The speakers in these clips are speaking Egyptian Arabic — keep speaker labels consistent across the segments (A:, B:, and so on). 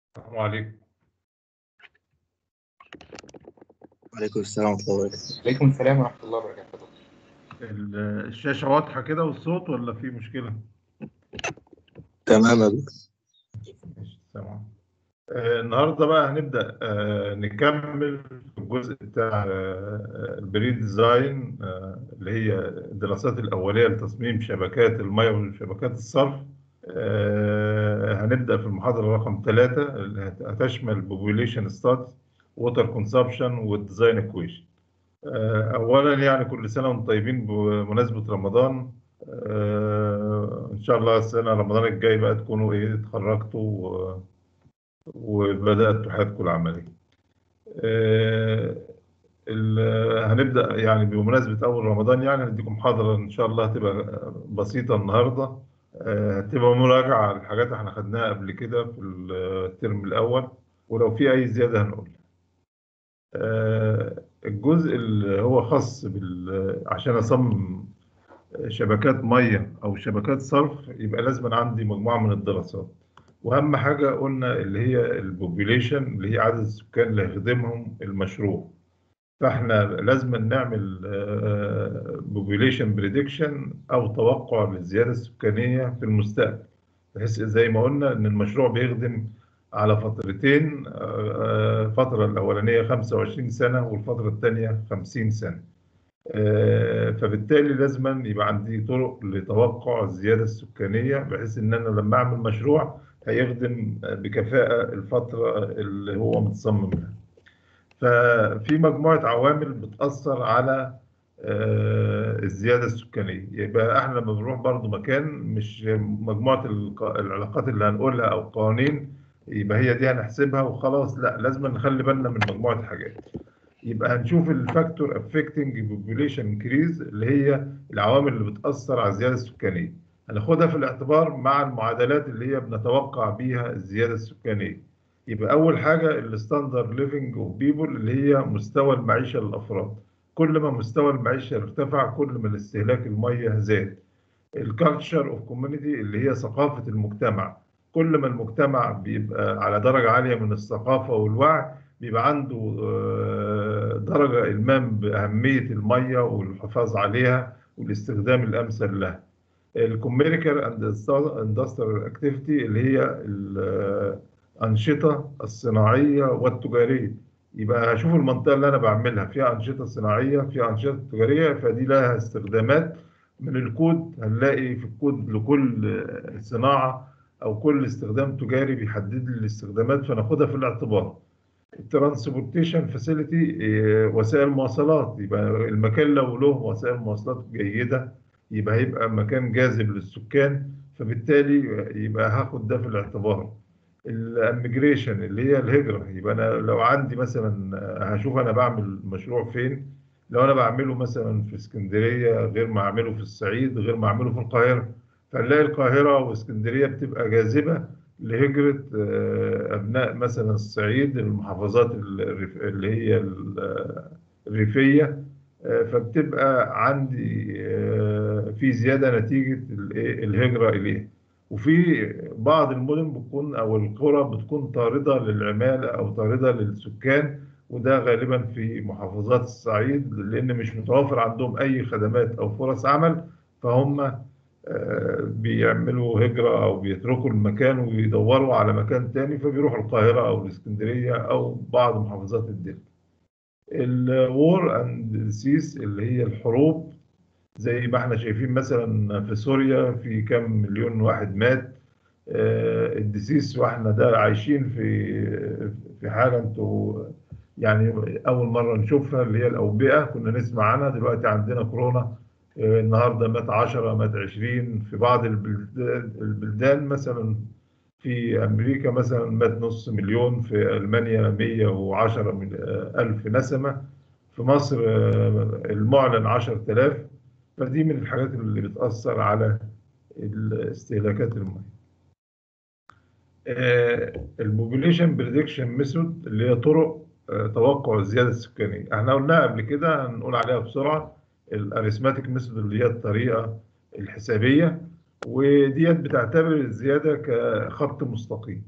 A: السلام عليكم
B: وعليكم السلام ورحمة الله وبركاته
C: عليكم السلام ورحمة الله وبركاته
A: ال- الشاشة واضحة كده والصوت ولا في مشكلة؟
B: تمام يا دكتور
A: ماشي تمام آه، النهارده بقى هنبدأ آه، نكمل الجزء بتاع آه، البري ديزاين آه، اللي هي الدراسات الأولية لتصميم شبكات المياه وشبكات الصرف آه، هنبدأ في المحاضرة رقم ثلاثة اللي هت- هتشمل population studies water consumption والديزاين equation آه، أولا يعني كل سنة وانتم طيبين بمناسبة رمضان آه، إن شاء الله السنة رمضان الجاي بقى تكونوا إيه اتخرجتوا و- وبدأتوا حياتكم العملية. آه، ال- هنبدأ يعني بمناسبة أول رمضان يعني هنديكم محاضرة إن شاء الله هتبقى بسيطة النهاردة آه، هتبقى مراجعة على الحاجات احنا خدناها قبل كده في الترم الأول ولو في أي زيادة هنقولها. آه، الجزء اللي هو خاص بال عشان أصمم شبكات مية أو شبكات صرف يبقى لازم عندي مجموعة من الدراسات وأهم حاجة قلنا اللي هي البوبوليشن اللي هي عدد السكان اللي هيخدمهم المشروع فاحنا لازم نعمل بوبوليشن بريدكشن أو توقع للزيادة السكانية في المستقبل بحيث زي ما قلنا إن المشروع بيخدم على فترتين آه، الفترة الأولانية 25 سنة والفترة الثانية 50 سنة آه، فبالتالي لازم يبقى عندي طرق لتوقع الزيادة السكانية بحيث إن أنا لما أعمل مشروع هيخدم بكفاءة الفترة اللي هو متصمم لها. ففي مجموعة عوامل بتأثر على آه، الزيادة السكانية يبقى احنا لما بنروح برضو مكان مش مجموعة الق- العلاقات اللي هنقولها أو قوانين يبقى هي دي هنحسبها وخلاص لا لازم نخلي بالنا من مجموعة حاجات يبقى هنشوف الفاكتور افكتنج population انكريز اللي هي العوامل اللي بتأثر على الزيادة السكانية هناخدها في الاعتبار مع المعادلات اللي هي بنتوقع بيها الزيادة السكانية يبقى أول حاجة الستاندرد ليفنج اوف بيبول اللي هي مستوى المعيشة للأفراد كل ما مستوى المعيشة ارتفع كل ما الاستهلاك المية زاد الكالتشر اوف كوميونيتي اللي هي ثقافة المجتمع كل ما المجتمع بيبقى على درجة عالية من الثقافة والوعي بيبقى عنده آه، درجة إلمام بأهمية المية والحفاظ عليها والاستخدام الأمثل لها. الكوميريكال اند اندستريال اكتيفيتي اللي هي الأنشطة الصناعية والتجارية. يبقى هشوف المنطقة اللي أنا بعملها فيها أنشطة صناعية فيها أنشطة تجارية فدي لها استخدامات من الكود هنلاقي في الكود لكل صناعة أو كل استخدام تجاري بيحدد لي الاستخدامات فناخدها في الاعتبار. الترانسبورتيشن فاسيلتي وسائل مواصلات يبقى المكان لو له وسائل مواصلات جيدة يبقى هيبقى مكان جاذب للسكان فبالتالي يبقى هاخد ده في الاعتبار الاميجريشن اللي هي الهجرة يبقى انا لو عندي مثلا هشوف انا بعمل مشروع فين لو انا بعمله مثلا في اسكندرية غير ما اعمله في الصعيد غير ما اعمله في القاهرة فنلاقي القاهرة واسكندرية بتبقى جاذبة لهجرة آه، أبناء مثلا الصعيد المحافظات الريف- اللي هي ال- الريفية آه، فبتبقى عندي آه، في زيادة نتيجة الإيه؟ الهجرة إليه وفي بعض المدن بتكون أو القرى بتكون طاردة للعمالة أو طاردة للسكان وده غالبا في محافظات الصعيد لأن مش متوفر عندهم أي خدمات أو فرص عمل فهم آه، بيعملوا هجرة أو بيتركوا المكان ويدوروا على مكان تاني فبيروحوا القاهرة أو الإسكندرية أو بعض محافظات الدلتا. الوور أند سيس اللي هي الحروب زي ما احنا شايفين مثلا في سوريا في كم مليون واحد مات آه، الدسيس واحنا ده عايشين في في حاجة انتوا يعني أول مرة نشوفها اللي هي الأوبئة كنا نسمع عنها دلوقتي عندنا كورونا آه، النهارده مات 10 مات 20 في بعض البلدان البلدان مثلا في أمريكا مثلا مات نص مليون في ألمانيا 110 مل- آه، ألف نسمة في مصر آه، المعلن 10000 فدي من الحاجات اللي بتأثر على استهلاكات المياه. البوبوليشن بريدكشن ميثود اللي هي طرق آه، توقع الزياده السكانيه احنا قلناها قبل كده هنقول عليها بسرعه الاريثماتيك ميثود اللي هي الطريقه الحسابيه وديت بتعتبر الزياده كخط مستقيم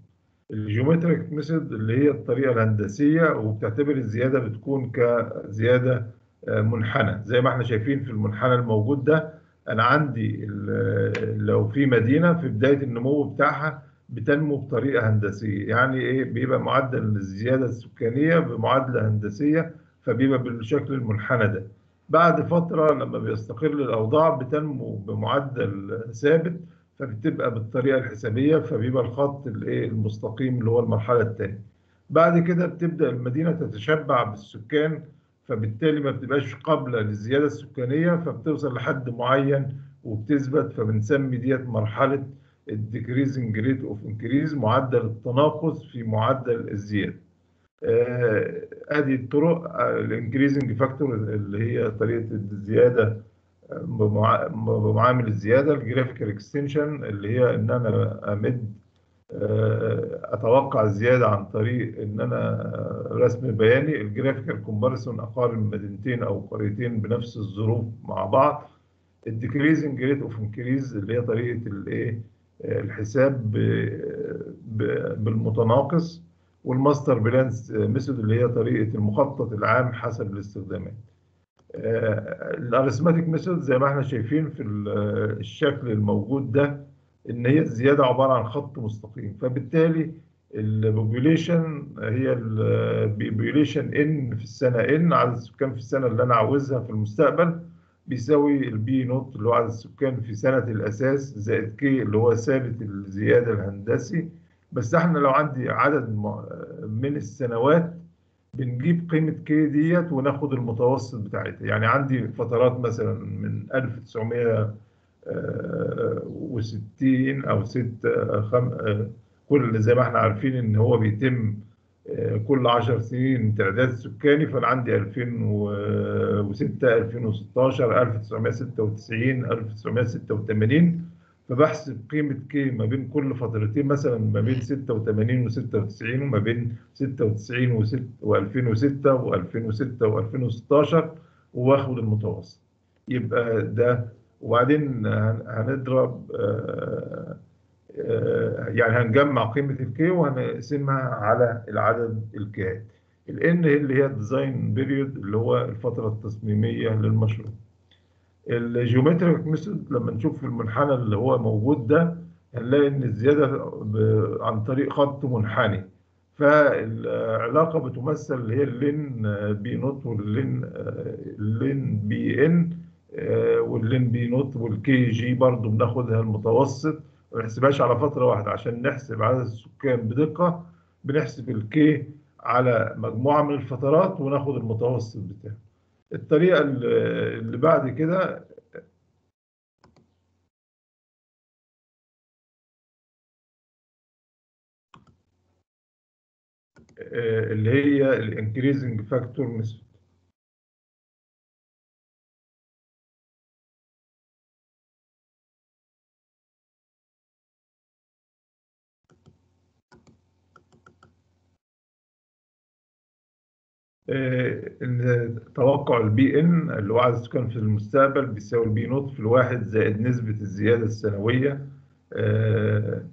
A: الجيومتريك ميثود اللي هي الطريقه الهندسيه وبتعتبر الزياده بتكون كزياده آه، منحنى زي ما احنا شايفين في المنحنى الموجود ده انا عندي ال- لو في مدينه في بدايه النمو بتاعها بتنمو بطريقه هندسيه يعني ايه بيبقى معدل الزياده السكانيه بمعادله هندسيه فبيبقى بالشكل المنحنى ده بعد فتره لما بيستقر الاوضاع بتنمو بمعدل ثابت فبتبقى بالطريقه الحسابيه فبيبقى الخط الايه المستقيم اللي هو المرحله الثانيه بعد كده بتبدا المدينه تتشبع بالسكان فبالتالي ما بتبقاش قابله للزياده السكانيه فبتوصل لحد معين وبتثبت فبنسمي ديت مرحله الديكريزنج ريت اوف انكريز معدل التناقص في معدل الزياده. آه، ادي الطرق الانكريزنج فاكتور اللي هي طريقه الزياده آه، بمع- بمعامل الزياده الجرافيكال اكستنشن اللي هي ان انا امد آه، اتوقع الزياده عن طريق ان انا رسم بياني الجرافيكال كومباريسون اقارن مدينتين او قريتين بنفس الظروف مع بعض الديكريزنج ريت اوف انكريز اللي هي طريقه الايه آه، الحساب ب- ب- بالمتناقص والماستر بلانس ميثود اللي هي طريقه المخطط العام حسب الاستخدامات الارثماتيك ميثود زي ما احنا شايفين في ال- الشكل الموجود ده ان هي الزياده عباره عن خط مستقيم فبالتالي البوبوليشن هي البوبوليشن ان في السنه ان عدد السكان في السنه اللي انا عاوزها في المستقبل بيساوي البي نوت اللي هو عدد السكان في سنه الاساس زائد كي اللي هو ثابت الزياده الهندسي بس احنا لو عندي عدد م- من السنوات بنجيب قيمة كي ديت وناخد المتوسط بتاعتها يعني عندي فترات مثلا من 1960 أو 6 خم... آه، كل زي ما احنا عارفين إن هو بيتم آه، كل 10 سنين تعداد السكاني فأنا عندي 2006 2016 1996 1986 فبحسب قيمة كي ما بين كل فترتين مثلا ما بين 86 و96 وما بين 96 و2006 و2006 و2016 واخد المتوسط يبقى ده وبعدين هن- هنضرب آه، آه، يعني هنجمع قيمة الكي وهنقسمها على العدد الكيات الان اللي هي الديزاين بيريود اللي هو الفترة التصميمية للمشروع الجيومتريك ميثود لما نشوف في المنحنى اللي هو موجود ده هنلاقي ان الزياده ب- عن طريق خط منحني فالعلاقه بتمثل اللي هي اللين بي نوت واللين اللين بي ان واللين بي نوت والكي جي برضو بناخدها المتوسط ما بنحسبهاش على فتره واحده عشان نحسب عدد السكان بدقه بنحسب الكي على مجموعه من الفترات وناخد المتوسط بتاعه الطريقة اللي اللي بعد كده آه، اللي هي الانكريزنج فاكتور ميثود آه، ان توقع البي ان اللي هو عدد السكان في المستقبل بيساوي البي نوت في الواحد زائد نسبة الزيادة السنوية آه،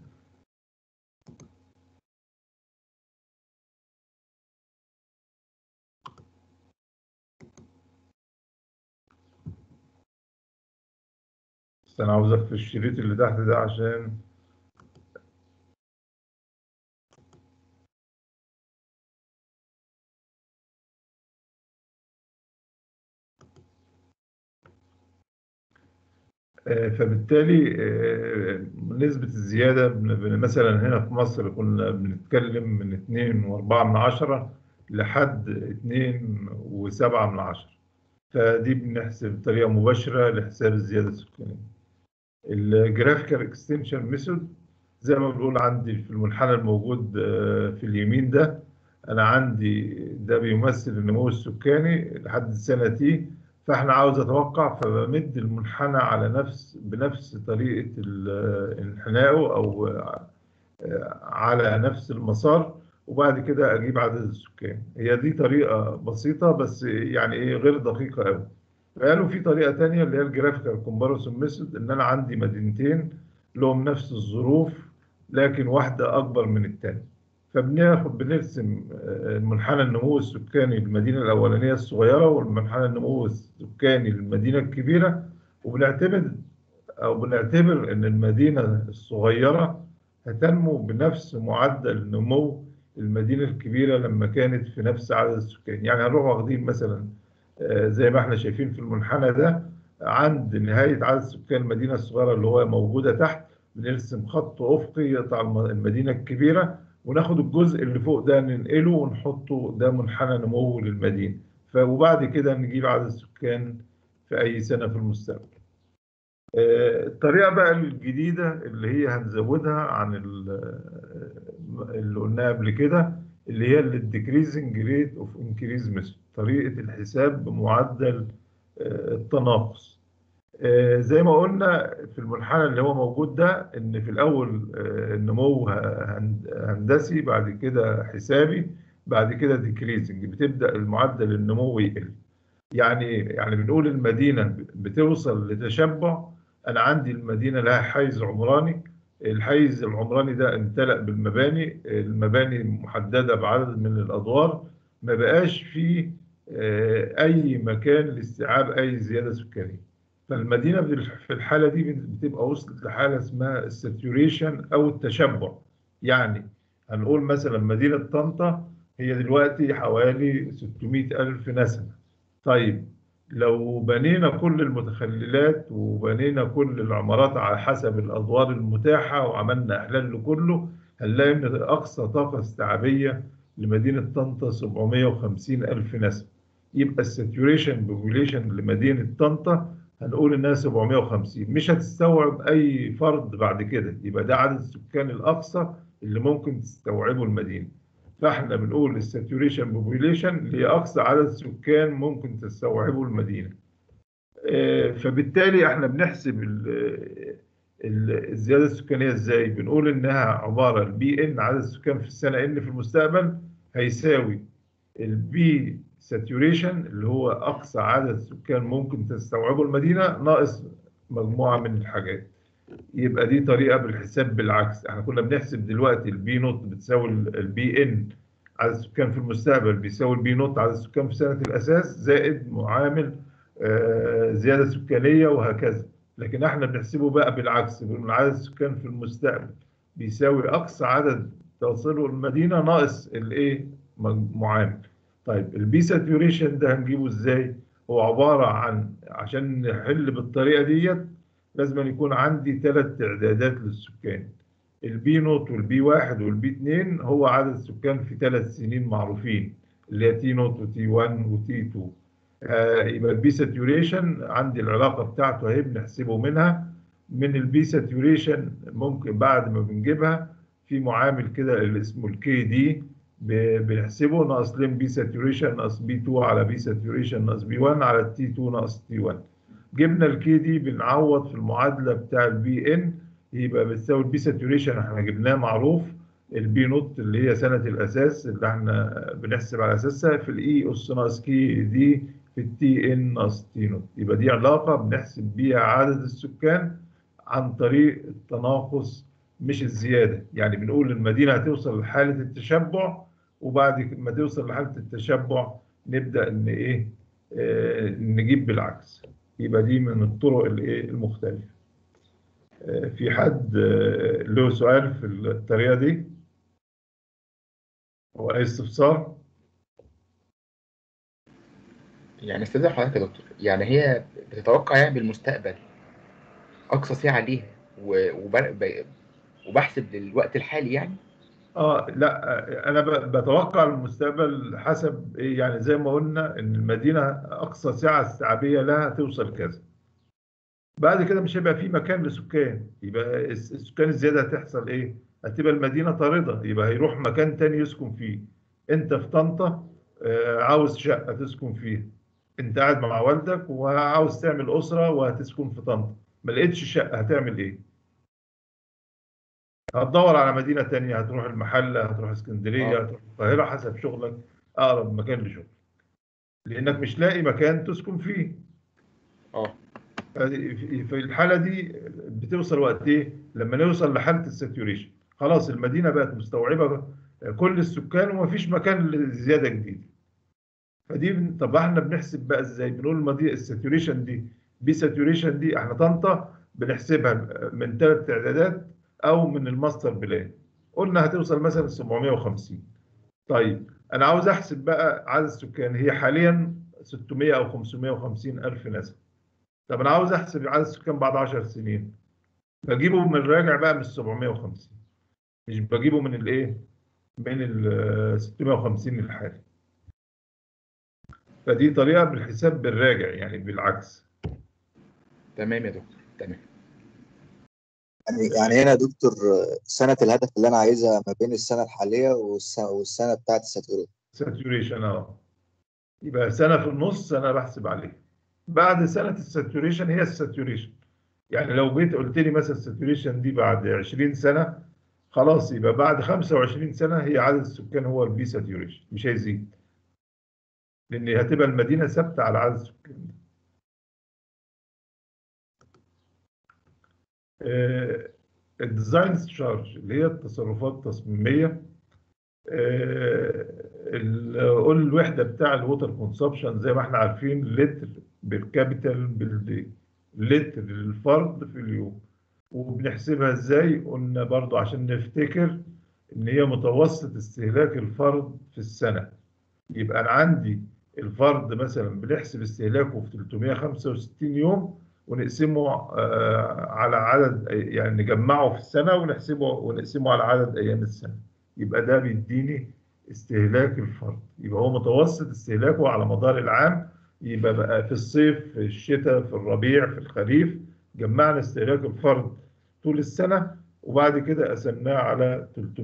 A: بس انا عاوزك في الشريط اللي تحت ده عشان آه، فبالتالي آه، نسبة الزيادة بن- بن- مثلا هنا في مصر كنا بنتكلم من 2.4 من عشرة لحد 2.7 من عشرة فدي بنحسب بطريقة مباشرة لحساب الزيادة السكانية الجرافيكال اكستنشن ميثود زي ما بنقول عندي في المنحنى الموجود آه، في اليمين ده انا عندي ده بيمثل النمو السكاني لحد السنه تي فاحنا عاوز اتوقع فبمد المنحنى على نفس بنفس طريقه ال- انحنائه او آه، على نفس المسار وبعد كده اجيب عدد السكان هي دي طريقه بسيطه بس يعني ايه غير دقيقه قوي قالوا في طريقه تانية اللي هي الجرافيكال كومباريسون ميثود ان انا عندي مدينتين لهم نفس الظروف لكن واحده اكبر من الثانيه فبناخد بنرسم آه، منحنى النمو السكاني للمدينة الأولانية الصغيرة والمنحنى النمو السكاني للمدينة الكبيرة وبنعتمد أو بنعتبر إن المدينة الصغيرة هتنمو بنفس معدل نمو المدينة الكبيرة لما كانت في نفس عدد السكان يعني هنروح واخدين مثلا آه، زي ما احنا شايفين في المنحنى ده عند نهاية عدد سكان المدينة الصغيرة اللي هو موجودة تحت بنرسم خط أفقي يقطع الم- المدينة الكبيرة وناخد الجزء اللي فوق ده ننقله ونحطه ده منحنى نمو للمدينة ف- وبعد كده نجيب عدد السكان في أي سنة في المستقبل آه، الطريقة بقى الجديدة اللي هي هنزودها عن ال- اللي قلناها قبل كده اللي هي اللي decreasing rate of increase method طريقة الحساب بمعدل آه، التناقص آه، زي ما قلنا في المنحنى اللي هو موجود ده ان في الاول آه، النمو هن- هندسي بعد كده حسابي بعد كده ديكريزنج بتبدا المعدل النمو يقل يعني إيه؟ يعني بنقول المدينه بتوصل لتشبع انا عندي المدينه لها حيز عمراني الحيز العمراني ده امتلأ بالمباني المباني محدده بعدد من الادوار ما بقاش فيه آه، اي مكان لاستيعاب اي زياده سكانيه فالمدينه في الحاله دي بتبقى وصلت لحاله اسمها الساتوريشن او التشبع يعني هنقول مثلا مدينه طنطا هي دلوقتي حوالي 600 الف نسمه طيب لو بنينا كل المتخللات وبنينا كل العمارات على حسب الادوار المتاحه وعملنا احلال لكله هنلاقي ان اقصى طاقه استيعابيه لمدينه طنطا 750 الف نسمه يبقى الساتوريشن بوبوليشن لمدينه طنطا هنقول انها 750 مش هتستوعب اي فرد بعد كده يبقى ده عدد السكان الاقصى اللي ممكن تستوعبه المدينه فاحنا بنقول الساتوريشن بوبوليشن اللي هي اقصى عدد سكان ممكن تستوعبه المدينه آه، فبالتالي احنا بنحسب ال- ال- الزياده السكانيه ازاي بنقول انها عباره البي ان عدد السكان في السنه ان في المستقبل هيساوي البي ساتوريشن اللي هو اقصى عدد سكان ممكن تستوعبه المدينه ناقص مجموعه من الحاجات يبقى دي طريقه بالحساب بالعكس احنا كنا بنحسب دلوقتي البي نوت بتساوي البي ان عدد السكان في المستقبل بيساوي البي نوت عدد السكان في سنه الاساس زائد معامل آه، زياده سكانيه وهكذا لكن احنا بنحسبه بقى بالعكس بنقول عدد السكان في المستقبل بيساوي اقصى عدد توصله المدينه ناقص الايه معامل طيب البي ساتوريشن ده هنجيبه ازاي هو عباره عن عشان نحل بالطريقه ديت لازم أن يكون عندي ثلاث تعدادات للسكان البي نوت والبي واحد والبي اتنين هو عدد السكان في ثلاث سنين معروفين اللي هي تي نوت وتي 1 وتي 2 آه يبقى البي ساتوريشن عندي العلاقه بتاعته اهي بنحسبه منها من البي ساتوريشن ممكن بعد ما بنجيبها في معامل كده اللي اسمه الكي دي بنحسبه ناقص لين بي ساتوريشن ناقص بي 2 على بي ساتوريشن ناقص بي 1 على التي 2 ناقص تي 1 جبنا الكي دي بنعوض في المعادله بتاع البي ان يبقى بتساوي البي ساتوريشن احنا جبناه معروف البي نوت اللي هي سنه الاساس اللي احنا بنحسب على اساسها في الاي اس ناقص كي دي في التي ان ناقص تي نوت يبقى دي علاقه بنحسب بيها عدد السكان عن طريق التناقص مش الزياده يعني بنقول المدينه هتوصل لحاله التشبع وبعد ما توصل لحاله التشبع نبدا ان ايه آه نجيب بالعكس يبقى دي من الطرق الايه المختلفه آه في حد آه له سؤال في الطريقه دي هو اي استفسار
C: يعني استاذ حضرتك يا دكتور يعني هي بتتوقع يعني بالمستقبل اقصى سعه ليها و- وب- ب- وبحسب للوقت الحالي يعني
A: اه لا انا ب- بتوقع المستقبل حسب ايه يعني زي ما قلنا ان المدينه اقصى سعه استيعابيه لها توصل كذا بعد كده مش هيبقى في مكان لسكان يبقى الس- السكان الزياده هتحصل ايه هتبقى المدينه طارده يبقى هيروح مكان تاني يسكن فيه انت في طنطا آه، عاوز شقه تسكن فيها انت قاعد مع والدك وعاوز تعمل اسره وهتسكن في طنطا ما لقيتش شقه هتعمل ايه هتدور على مدينة تانية هتروح المحلة هتروح اسكندرية
C: آه.
A: هتروح القاهرة حسب شغلك أقرب مكان لشغلك لأنك مش لاقي مكان تسكن فيه
C: اه
A: في في الحالة دي بتوصل وقت إيه؟ لما نوصل لحالة الساتوريشن خلاص المدينة بقت مستوعبة كل السكان ومفيش مكان لزياده جديده فدي طب احنا بنحسب بقى ازاي بنقول ما دي الساتوريشن دي بي ساتوريشن دي احنا طنطا بنحسبها من ثلاث تعدادات او من الماستر بلان قلنا هتوصل مثلا 750 طيب انا عاوز احسب بقى عدد السكان هي حاليا 600 او 550 الف نسمه طب انا عاوز احسب عدد السكان بعد 10 سنين بجيبه من الراجع بقى من 750 مش بجيبه من الايه من ال 650 الحالي فدي طريقه بالحساب بالراجع يعني بالعكس
C: تمام يا دكتور تمام
B: يعني يعني هنا يا دكتور سنة الهدف اللي أنا عايزها ما بين السنة الحالية والسنة, والسنة بتاعت الساتوريشن
A: ساتوريشن اه يبقى سنه في النص انا بحسب عليه بعد سنه الساتوريشن هي الساتوريشن يعني لو جيت قلت لي مثلا الساتوريشن دي بعد 20 سنه خلاص يبقى بعد 25 سنه هي عدد السكان هو البي ساتوريشن مش هيزيد لان هتبقى المدينه ثابته على عدد السكان ده. آه، الديزاين تشارج اللي هي التصرفات التصميميه آه، ال- قول الوحده بتاع الووتر كونسبشن زي ما احنا عارفين لتر بالكابيتال بالدي لتر للفرد في اليوم وبنحسبها ازاي قلنا برضو عشان نفتكر ان هي متوسط استهلاك الفرد في السنه يبقى انا عندي الفرد مثلا بنحسب استهلاكه في 365 يوم ونقسمه آه، على عدد يعني نجمعه في السنه ونحسبه ونقسمه على عدد ايام السنه يبقى ده بيديني استهلاك الفرد يبقى هو متوسط استهلاكه على مدار العام يبقى بقى في الصيف في الشتاء في الربيع في الخريف جمعنا استهلاك الفرد طول السنة وبعد كده قسمناه على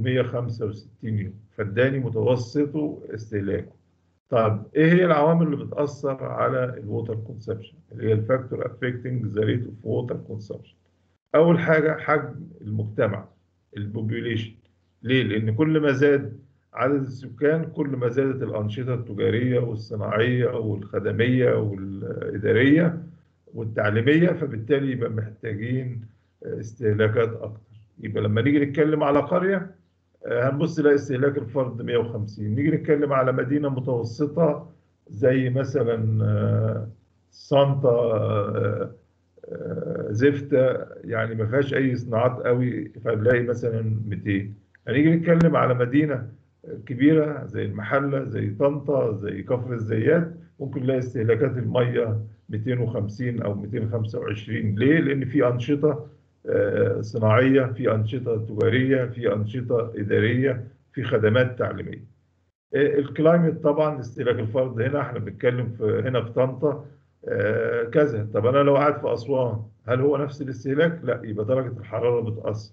A: 365 يوم فاداني متوسطه استهلاكه طب ايه هي العوامل اللي بتأثر على الووتر كونسبشن اللي هي الفاكتور افكتنج ذا ريت اوف ووتر كونسبشن اول حاجة حجم المجتمع البوبيوليشن ليه؟ لأن كل ما زاد عدد السكان كل ما زادت الأنشطة التجارية والصناعية والخدمية والإدارية والتعليمية فبالتالي يبقى محتاجين استهلاكات أكتر يبقى لما نيجي نتكلم على قرية آه، هنبص نلاقي استهلاك الفرد 150 نيجي نتكلم على مدينة متوسطة زي مثلا آه، سانتا آه، آه، زفتة يعني ما فيهاش أي صناعات قوي فنلاقي مثلا 200 هنيجي نتكلم على مدينة كبيرة زي المحلة زي طنطا زي كفر الزيات ممكن نلاقي استهلاكات المية 250 أو 225 ليه؟ لأن في أنشطة آه، صناعية في أنشطة تجارية في أنشطة إدارية في خدمات تعليمية آه، الكلايمت طبعا استهلاك الفرد هنا احنا بنتكلم في هنا في طنطا آه، كذا طب انا لو قاعد في اسوان هل هو نفس الاستهلاك؟ لا يبقى درجه الحراره بتاثر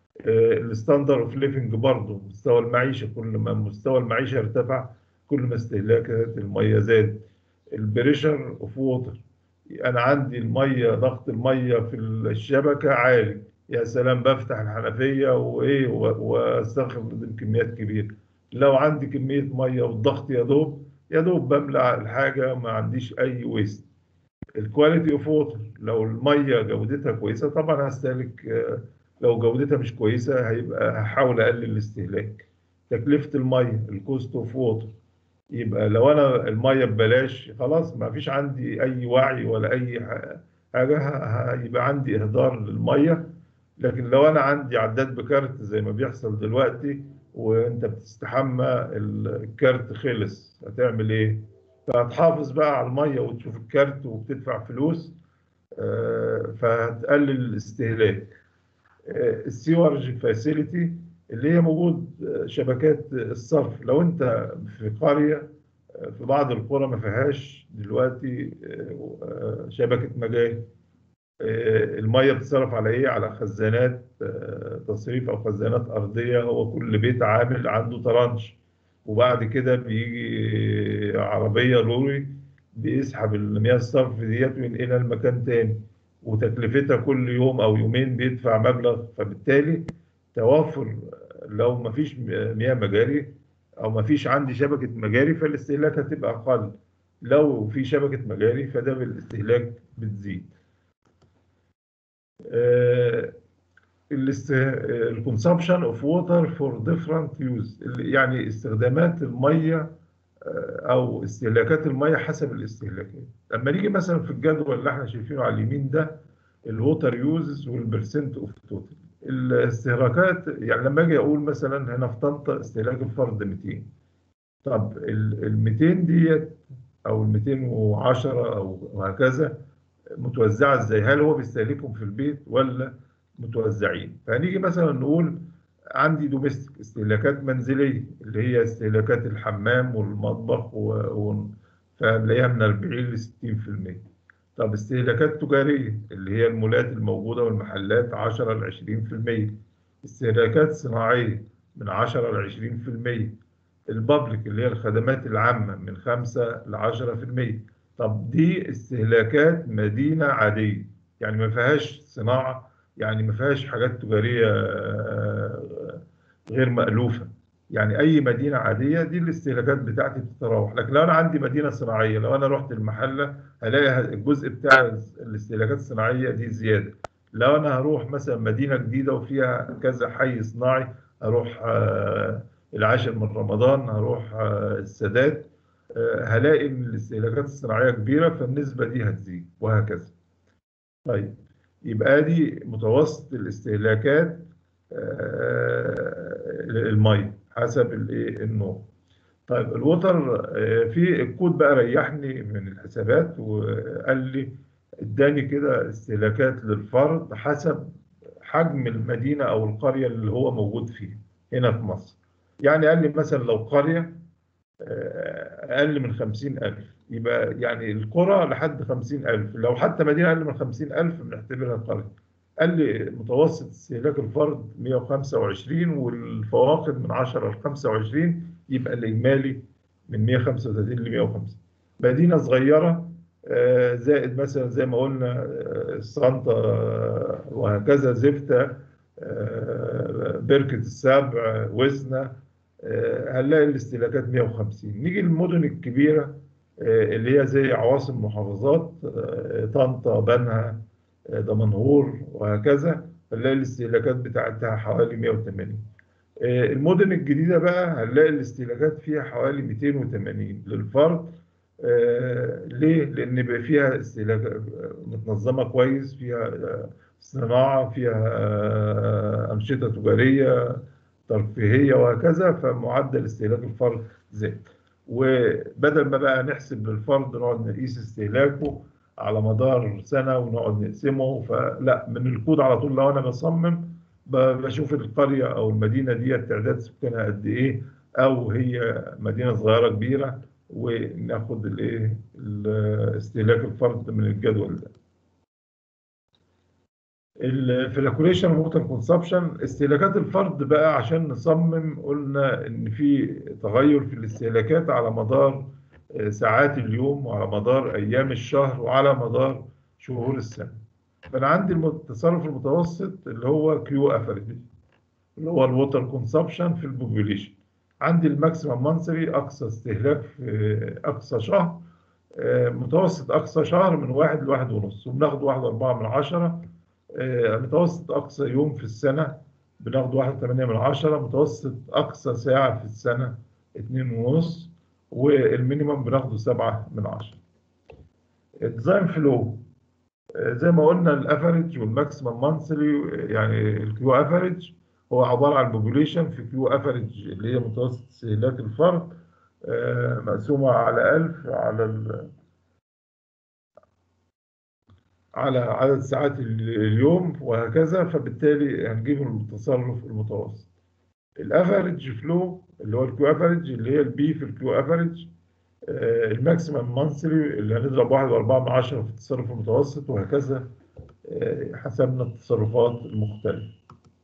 A: الستاندر اوف ليفنج برضه مستوى المعيشه كل ما مستوى المعيشه ارتفع كل ما استهلاكات الميه زاد البريشر اوف ووتر انا عندي الميه ضغط الميه في الشبكه عالي يا سلام بفتح الحنفيه وايه و- واستخدم كميات كبيره لو عندي كميه ميه والضغط يا دوب يا دوب بملى الحاجه ما عنديش اي ويست الكواليتي اوف ووتر لو الميه جودتها كويسه طبعا هستهلك آه، لو جودتها مش كويسه هيبقى هحاول اقلل الاستهلاك تكلفه الميه الكوست اوف ووتر يبقى لو انا الميه ببلاش خلاص ما فيش عندي اي وعي ولا اي ح- حاجه ه- هيبقى عندي اهدار للميه لكن لو انا عندي عداد بكارت زي ما بيحصل دلوقتي وانت بتستحمى الكارت خلص هتعمل ايه؟ فهتحافظ بقى على الميه وتشوف الكارت وبتدفع فلوس آه، فهتقلل الاستهلاك آه، السيورج فاسيلتي اللي هي موجود آه، شبكات الصرف لو انت في قريه آه، في بعض القرى ما فيهاش دلوقتي آه، آه، شبكه مجاري آه، الميه بتصرف على ايه على خزانات آه، تصريف او خزانات ارضيه هو كل بيت عامل عنده ترانش وبعد كده بيجي عربيه لوري بيسحب المياه الصرف ديت وينقلها لمكان تاني وتكلفتها كل يوم او يومين بيدفع مبلغ فبالتالي توافر لو ما فيش مياه مجاري او ما فيش عندي شبكه مجاري فالاستهلاك هتبقى اقل لو في شبكه مجاري فده بالاستهلاك بتزيد آه، الكونسبشن اوف ووتر فور ديفرنت يوز يعني استخدامات الميه او استهلاكات الميه حسب الاستهلاكات لما نيجي مثلا في الجدول اللي احنا شايفينه على اليمين ده الووتر يوزز والبرسنت اوف توتال الاستهلاكات يعني لما اجي اقول مثلا هنا في طنطا استهلاك الفرد 200 طب ال 200 ديت او ال 210 او وهكذا متوزعه ازاي؟ هل هو بيستهلكهم في البيت ولا متوزعين؟ فهنيجي مثلا نقول عندي دوميستيك استهلاكات منزليه اللي هي استهلاكات الحمام والمطبخ و... و... فنلاقيها من 40 ل 60% طب استهلاكات تجاريه اللي هي المولات الموجوده والمحلات 10 ل 20% استهلاكات صناعيه من 10 ل 20% البابليك اللي هي الخدمات العامه من 5 ل 10% طب دي استهلاكات مدينه عاديه يعني ما فيهاش صناعه يعني ما فيهاش حاجات تجاريه غير مألوفه يعني اي مدينه عاديه دي الاستهلاكات بتاعتي بتتراوح لكن لو انا عندي مدينه صناعيه لو انا رحت المحله هلاقي الجزء بتاع الاستهلاكات الصناعيه دي زياده لو انا هروح مثلا مدينه جديده وفيها كذا حي صناعي هروح العاشر من رمضان هروح السادات هلاقي ان الاستهلاكات الصناعيه كبيره فالنسبه دي هتزيد وهكذا طيب يبقى دي متوسط الاستهلاكات الميه حسب الايه النوع طيب الوتر في الكود بقى ريحني من الحسابات وقال لي اداني كده استهلاكات للفرد حسب حجم المدينه او القريه اللي هو موجود فيها هنا في مصر يعني قال لي مثلا لو قريه اقل من 50000 يبقى يعني القرى لحد 50000 لو حتى مدينه اقل من 50000 بنعتبرها قريه قال لي متوسط استهلاك الفرد 125 والفواقد من 10 ل 25 يبقى الاجمالي من 135 ل 150 مدينه صغيره زائد مثلا زي ما قلنا الصنطة وهكذا زفتة بركة السبع وزنة هنلاقي الاستهلاكات 150 نيجي للمدن الكبيرة اللي هي زي عواصم محافظات طنطا بنها دمنهور وهكذا هنلاقي الاستهلاكات بتاعتها حوالي 180 المدن الجديدة بقى هنلاقي الاستهلاكات فيها حوالي 280 للفرد آه ليه؟ لأن بقى فيها استهلاك متنظمة كويس فيها صناعة فيها آه أنشطة تجارية ترفيهية وهكذا فمعدل استهلاك الفرد زاد وبدل ما بقى نحسب للفرد نقعد نقيس استهلاكه على مدار سنة ونقعد نقسمه فلا من الكود على طول لو أنا بصمم بشوف القرية أو المدينة دي تعداد سكانها قد إيه أو هي مدينة صغيرة كبيرة وناخد الايه استهلاك الفرد من الجدول ده الفلاكوليشن ووتر كونسبشن استهلاكات الفرد بقى عشان نصمم قلنا ان في تغير في الاستهلاكات على مدار ساعات اليوم وعلى مدار ايام الشهر وعلى مدار شهور السنه فانا عندي التصرف المتوسط اللي هو كيو افريج اللي هو الووتر كونسبشن في البوبوليشن عندي الماكسيمم مانثلي اقصى استهلاك في اقصى شهر متوسط اقصى شهر من واحد لواحد ونص وبناخد واحد أربعة من عشرة متوسط اقصى يوم في السنة بناخد واحد ثمانية من عشرة متوسط اقصى ساعة في السنة اتنين ونص والمينيمم بناخده سبعة من عشرة الديزاين فلو زي ما قلنا الافريج والماكسيمم مانثلي يعني الكيو افريج هو عبارة عن بوبوليشن في كيو افريج اللي هي متوسط استهلاك الفرد مقسومة على 1000 على ال على عدد ساعات اليوم وهكذا فبالتالي هنجيب التصرف المتوسط الافريج فلو اللي هو الكيو افريج اللي هي البي في الكيو افريج الماكسيمم مانثلي اللي هنضرب واحد وأربعة من عشرة في التصرف المتوسط وهكذا حسبنا التصرفات المختلفة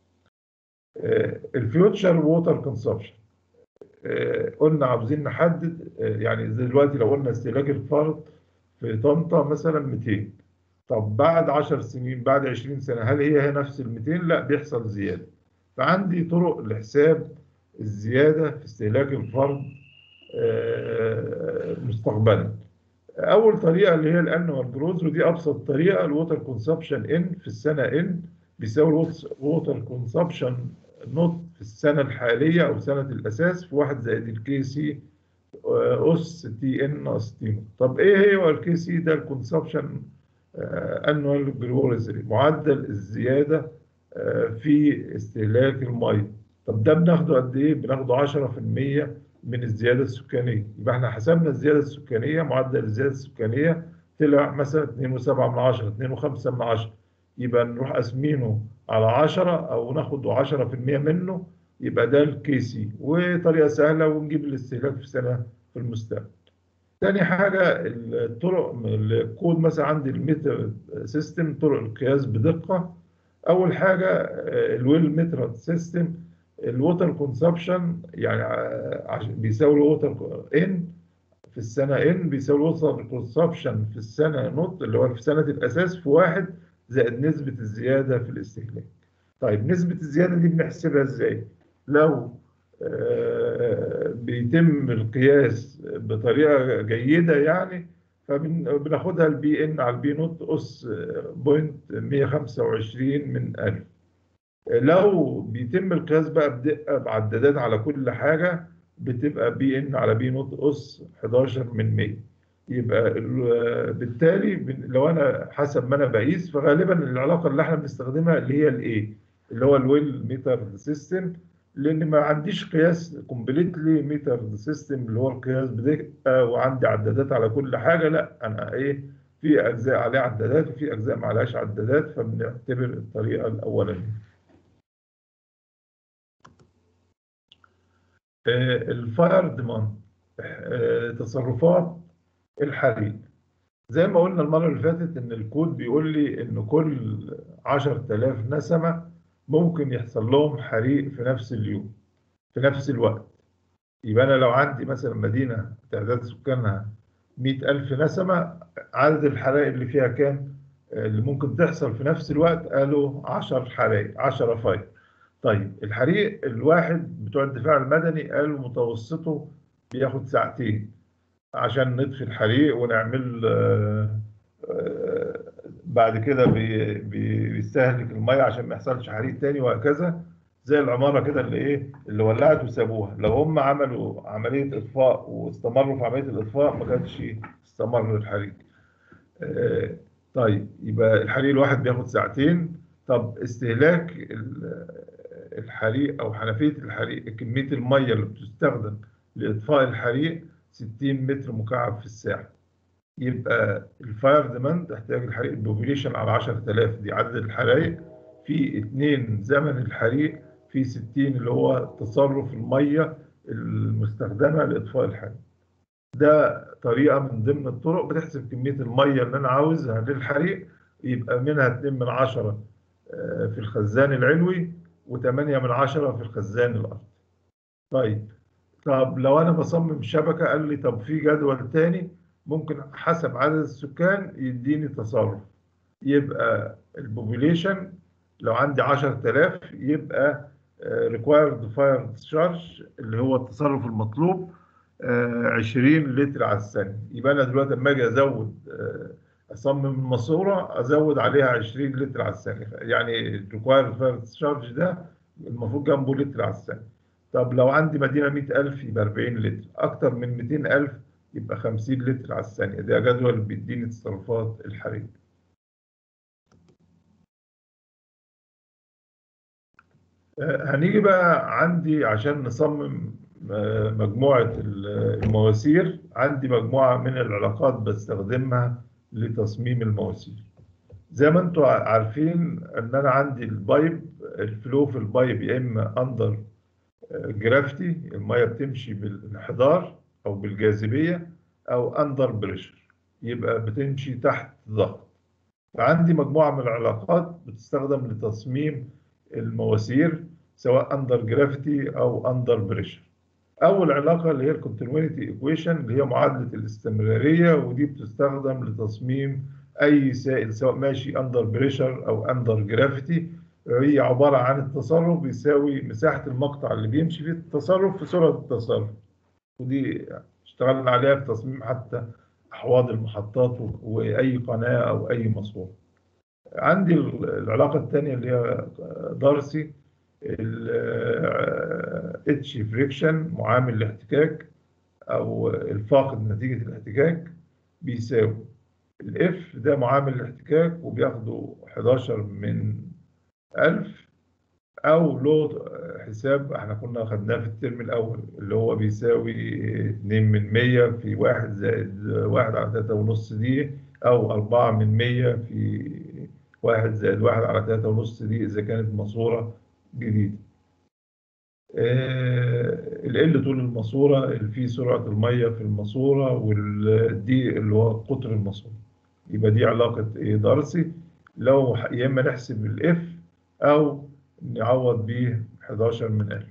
A: الفيوتشر ووتر كونسبشن قلنا عاوزين نحدد يعني زي دلوقتي لو قلنا استهلاك الفرد في طنطا مثلا 200 طب بعد 10 سنين بعد 20 سنه هل هي هي نفس ال 200 لا بيحصل زياده فعندي طرق لحساب الزياده في استهلاك الفرد مستقبلا اول طريقه اللي هي الانوال جروز ودي ابسط طريقه الووتر كونسبشن ان في السنه ان بيساوي الووتر كونسبشن نوت في السنه الحاليه او سنه الاساس في 1 زائد الكي سي اس تي ان ناقص تي نوت طب ايه هو الكي سي ده الكونسبشن انوال جلوريز معدل الزياده آه، في استهلاك الميه طب ده بناخده قد ايه بناخده 10% من الزياده السكانيه يبقى احنا حسبنا الزياده السكانيه معدل الزياده السكانيه طلع مثلا 2.7 من 10 2.5 من 10 يبقى نروح قاسمينه على 10 او ناخد 10% منه يبقى ده الكي سي وطريقه سهله ونجيب الاستهلاك في سنه في المستقبل. تاني حاجه الطرق الكود مثلا عندي المتر سيستم طرق القياس بدقه اول حاجه الويل متر سيستم الووتر كونسبشن يعني عشان بيساوي الووتر ان في السنه ان بيساوي الووتر كونسبشن في السنه نوت اللي هو في سنه الاساس في واحد زائد نسبه الزياده في الاستهلاك. طيب نسبه الزياده دي بنحسبها ازاي؟ لو آه، بيتم القياس بطريقه جيده يعني فبناخدها البي ان على البي نوت اس بوينت 125 من 1000 لو بيتم القياس بقى بدقه بعدادات على كل حاجه بتبقى بي ان على بي نوت اس 11 من 100 يبقى ال- بالتالي بن- لو انا حسب ما انا بقيس فغالبا العلاقه اللي احنا بنستخدمها اللي هي الايه اللي هو الويل ميتر سيستم لان ما عنديش قياس كومبليتلي ميتر سيستم اللي هو القياس بدقه وعندي عدادات على كل حاجه لا انا ايه في اجزاء عليها عدادات وفي اجزاء ما عليهاش عدادات فبنعتبر الطريقه الاولانيه الفاير ديماند تصرفات الحريق زي ما قلنا المرة اللي فاتت إن الكود بيقول لي إن كل 10000 نسمة ممكن يحصل لهم حريق في نفس اليوم في نفس الوقت يبقى أنا لو عندي مثلا مدينة تعداد سكانها 100000 نسمة عدد الحرائق اللي فيها كام؟ اللي ممكن تحصل في نفس الوقت قالوا 10 حرائق 10 فاير طيب الحريق الواحد بتوع الدفاع المدني قالوا متوسطه بياخد ساعتين عشان نطفي الحريق ونعمل آه، آه، بعد كده بي- بي- بيستهلك الميه عشان ما يحصلش حريق تاني وهكذا زي العماره كده اللي ايه اللي ولعت وسابوها لو هم عملوا عمليه اطفاء واستمروا في عمليه الاطفاء ما كانش استمر الحريق آه، طيب يبقى الحريق الواحد بياخد ساعتين طب استهلاك ال- الحريق او حنفيه الحريق كميه الميه اللي بتستخدم لاطفاء الحريق 60 متر مكعب في الساعه يبقى الفاير ديماند احتياج الحريق البوبوليشن على 10000 دي عدد الحرائق في اتنين زمن الحريق في 60 اللي هو تصرف الميه المستخدمه لاطفاء الحريق ده طريقه من ضمن الطرق بتحسب كميه الميه اللي انا عاوزها للحريق يبقى منها 2 من 10 آه، في الخزان العلوي و8 من 10 في الخزان الارضي طيب طب لو انا بصمم شبكه قال لي طب في جدول تاني ممكن حسب عدد السكان يديني تصرف يبقى البوبوليشن لو عندي 10000 يبقى ريكوايرد فاير ديسشارج اللي هو التصرف المطلوب آه، 20 لتر على الثانيه يبقى انا دلوقتي لما اجي ازود آه، اصمم الماسوره ازود عليها 20 لتر على الثانيه يعني ريكوايرد فاير ديسشارج ده المفروض جنبه لتر على الثانيه طب لو عندي مدينة 100000 يبقى 40 لتر أكتر من 200000 يبقى 50 لتر على الثانية ده جدول بيديني تصرفات الحريق آه، هنيجي بقى عندي عشان نصمم آه، مجموعة ال- المواسير عندي مجموعة من العلاقات بستخدمها لتصميم المواسير زي ما انتم عارفين ان انا عندي البايب الفلو في البايب يا اما اندر جرافتي الميه بتمشي بالانحدار او بالجاذبيه او اندر بريشر يبقى بتمشي تحت ضغط فعندي مجموعه من العلاقات بتستخدم لتصميم المواسير سواء اندر جرافتي او اندر بريشر اول علاقه اللي هي الكونتينيوتي ايكويشن اللي هي معادله الاستمراريه ودي بتستخدم لتصميم اي سائل سواء ماشي اندر بريشر او اندر جرافيتي هي عباره عن التصرف بيساوي مساحه المقطع اللي بيمشي فيه التصرف في سرعه التصرف ودي اشتغلنا عليها في تصميم حتى احواض المحطات و- واي قناه او اي ماسوره عندي العلاقة الثانية اللي هي دارسي اتش فريكشن معامل الاحتكاك او الفاقد نتيجة الاحتكاك بيساوي الاف ده معامل الاحتكاك وبياخده 11 من 1000 او له حساب احنا كنا خدناه في الترم الاول اللي هو بيساوي 2 من 100 في 1 زائد 1 على 3 ونص دي او 4 من 100 في 1 زائد 1 على 3 ونص دي اذا كانت ماسوره جديده ال طول الماسوره الفي سرعه الميه في الماسوره والدي اللي هو قطر الماسوره يبقى دي علاقه ايه دارسي لو يا اما نحسب الاف او نعوض بيه 11 من 1000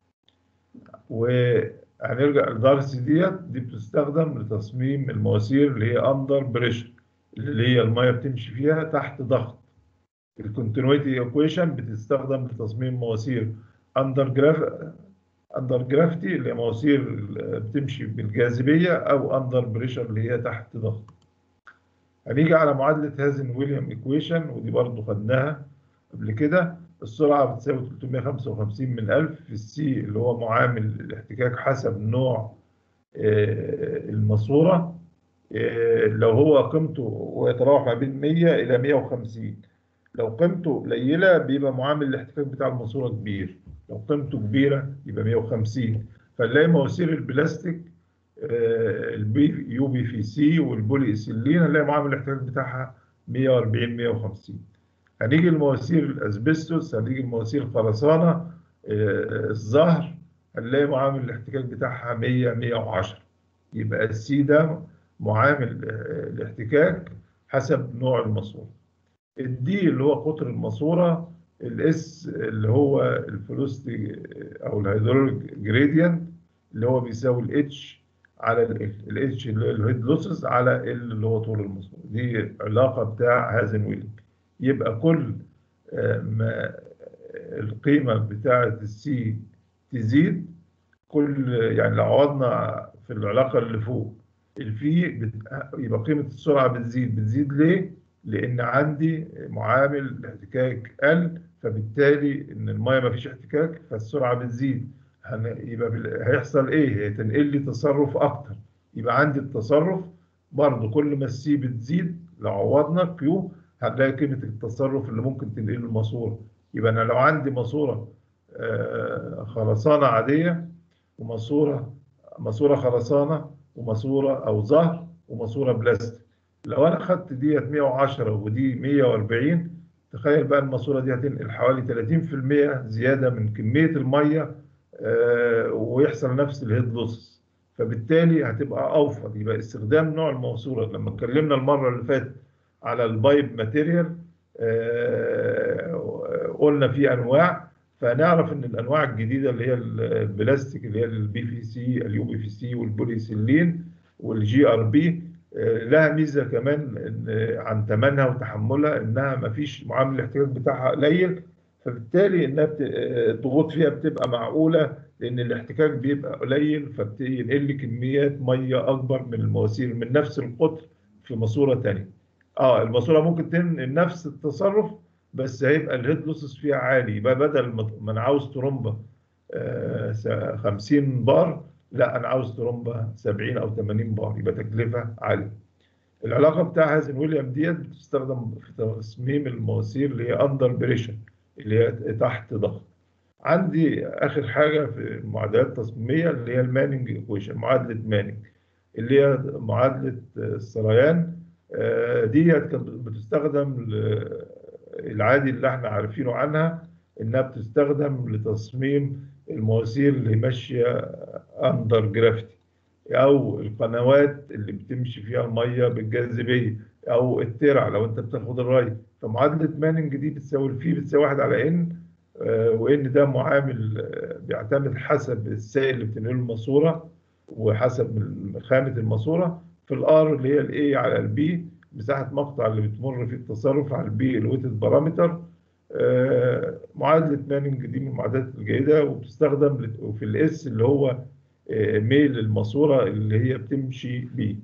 A: وهنرجع لدارسي ديت دي بتستخدم لتصميم المواسير اللي هي اندر بريشر اللي هي الميه بتمشي فيها تحت ضغط الكونتينيوتي ايكويشن بتستخدم لتصميم مواسير اندر جراف اندر جرافيتي اللي هي مواسير بتمشي بالجاذبيه او اندر بريشر اللي هي تحت ضغط هنيجي على معادله هازن ويليام ايكويشن ودي برضو خدناها قبل كده السرعه بتساوي 355 من 1000 في السي اللي هو معامل الاحتكاك حسب نوع الماسوره لو هو قيمته ويتراوح ما بين 100 الى 150 لو قيمته قليله بيبقى معامل الاحتكاك بتاع الماسوره كبير لو قيمته كبيره يبقى 150 فنلاقي مواسير البلاستيك البي يو بي في سي والبولي اسيلين هنلاقي معامل الاحتكاك بتاعها 140 150 هنيجي المواسير الاسبستوس هنيجي المواسير الخرسانه الزهر هنلاقي معامل الاحتكاك بتاعها 100 110 يبقى السي ده معامل الاحتكاك حسب نوع الماسوره الدي اللي هو قطر الماسوره الاس اللي هو الفلوستي او الهيدروليك جريدينت اللي هو بيساوي الاتش على ال الاتش اللي هو الهيد لوسز على ال اللي هو طول الماسوره دي علاقه بتاع هازن ويلينج يبقى كل ما القيمه بتاعه السي تزيد كل يعني لو عوضنا في العلاقه اللي فوق الفي بت... يبقى قيمه السرعه بتزيد بتزيد ليه؟ لان عندي معامل الاحتكاك قل فبالتالي ان الميه ما فيش احتكاك فالسرعه بتزيد يبقى هيحصل ايه؟ هتنقل لي تصرف اكتر يبقى عندي التصرف برضه كل ما السي بتزيد لو عوضنا كيو هتلاقي قيمه التصرف اللي ممكن تنقله الماسوره يبقى انا لو عندي ماسوره خرسانه عاديه وماسوره ماسوره خرسانه وماسوره او زهر وماسوره بلاستيك لو انا خدت ديت 110 ودي 140 تخيل بقى الماسوره دي هتنقل حوالي 30% زياده من كميه الميه آه ويحصل نفس الهيد لوسز فبالتالي هتبقى اوفر يبقى استخدام نوع الماسوره لما اتكلمنا المره اللي فاتت على البايب ماتيريال آه قلنا في انواع فنعرف ان الانواع الجديده اللي هي البلاستيك اللي هي البي في سي اليو بي في سي والبوليسيلين والجي ار بي لها ميزه كمان إن عن ثمنها وتحملها انها ما فيش معامل الاحتكاك بتاعها قليل فبالتالي انها الضغوط فيها بتبقى معقوله لان الاحتكاك بيبقى قليل فبينقل لي كميات ميه اكبر من المواسير من نفس القطر في ماسوره ثانيه. اه الماسوره ممكن تنقل نفس التصرف بس هيبقى الهيد لوسز فيها عالي يبقى بدل ما انا عاوز ترومبه آه 50 بار لا انا عاوز ترومبه 70 او 80 بار يبقى تكلفه عاليه. العلاقه بتاع هازن ويليام ديت بتستخدم في تصميم المواسير اللي هي اندر بريشر اللي هي تحت ضغط. عندي اخر حاجه في المعادلات التصميميه اللي هي المانينج ايكويشن معادله مانينج اللي هي معادله السريان ديت كانت بتستخدم العادي اللي احنا عارفينه عنها انها بتستخدم لتصميم المواسير اللي ماشيه اندر جرافيتي او القنوات اللي بتمشي فيها الميه بالجاذبيه او الترع لو انت بتاخد الري فمعادله ماننج دي بتساوي الفي بتساوي 1 على ان وان ده معامل بيعتمد حسب السائل اللي بتنقله الماسوره وحسب خامه الماسوره في الار اللي هي الاي على البي مساحه مقطع اللي بتمر فيه التصرف على البي الويتد بارامتر معادله ماننج دي من المعادلات الجيده وبتستخدم في الاس اللي هو ميل الماسوره اللي هي بتمشي بيه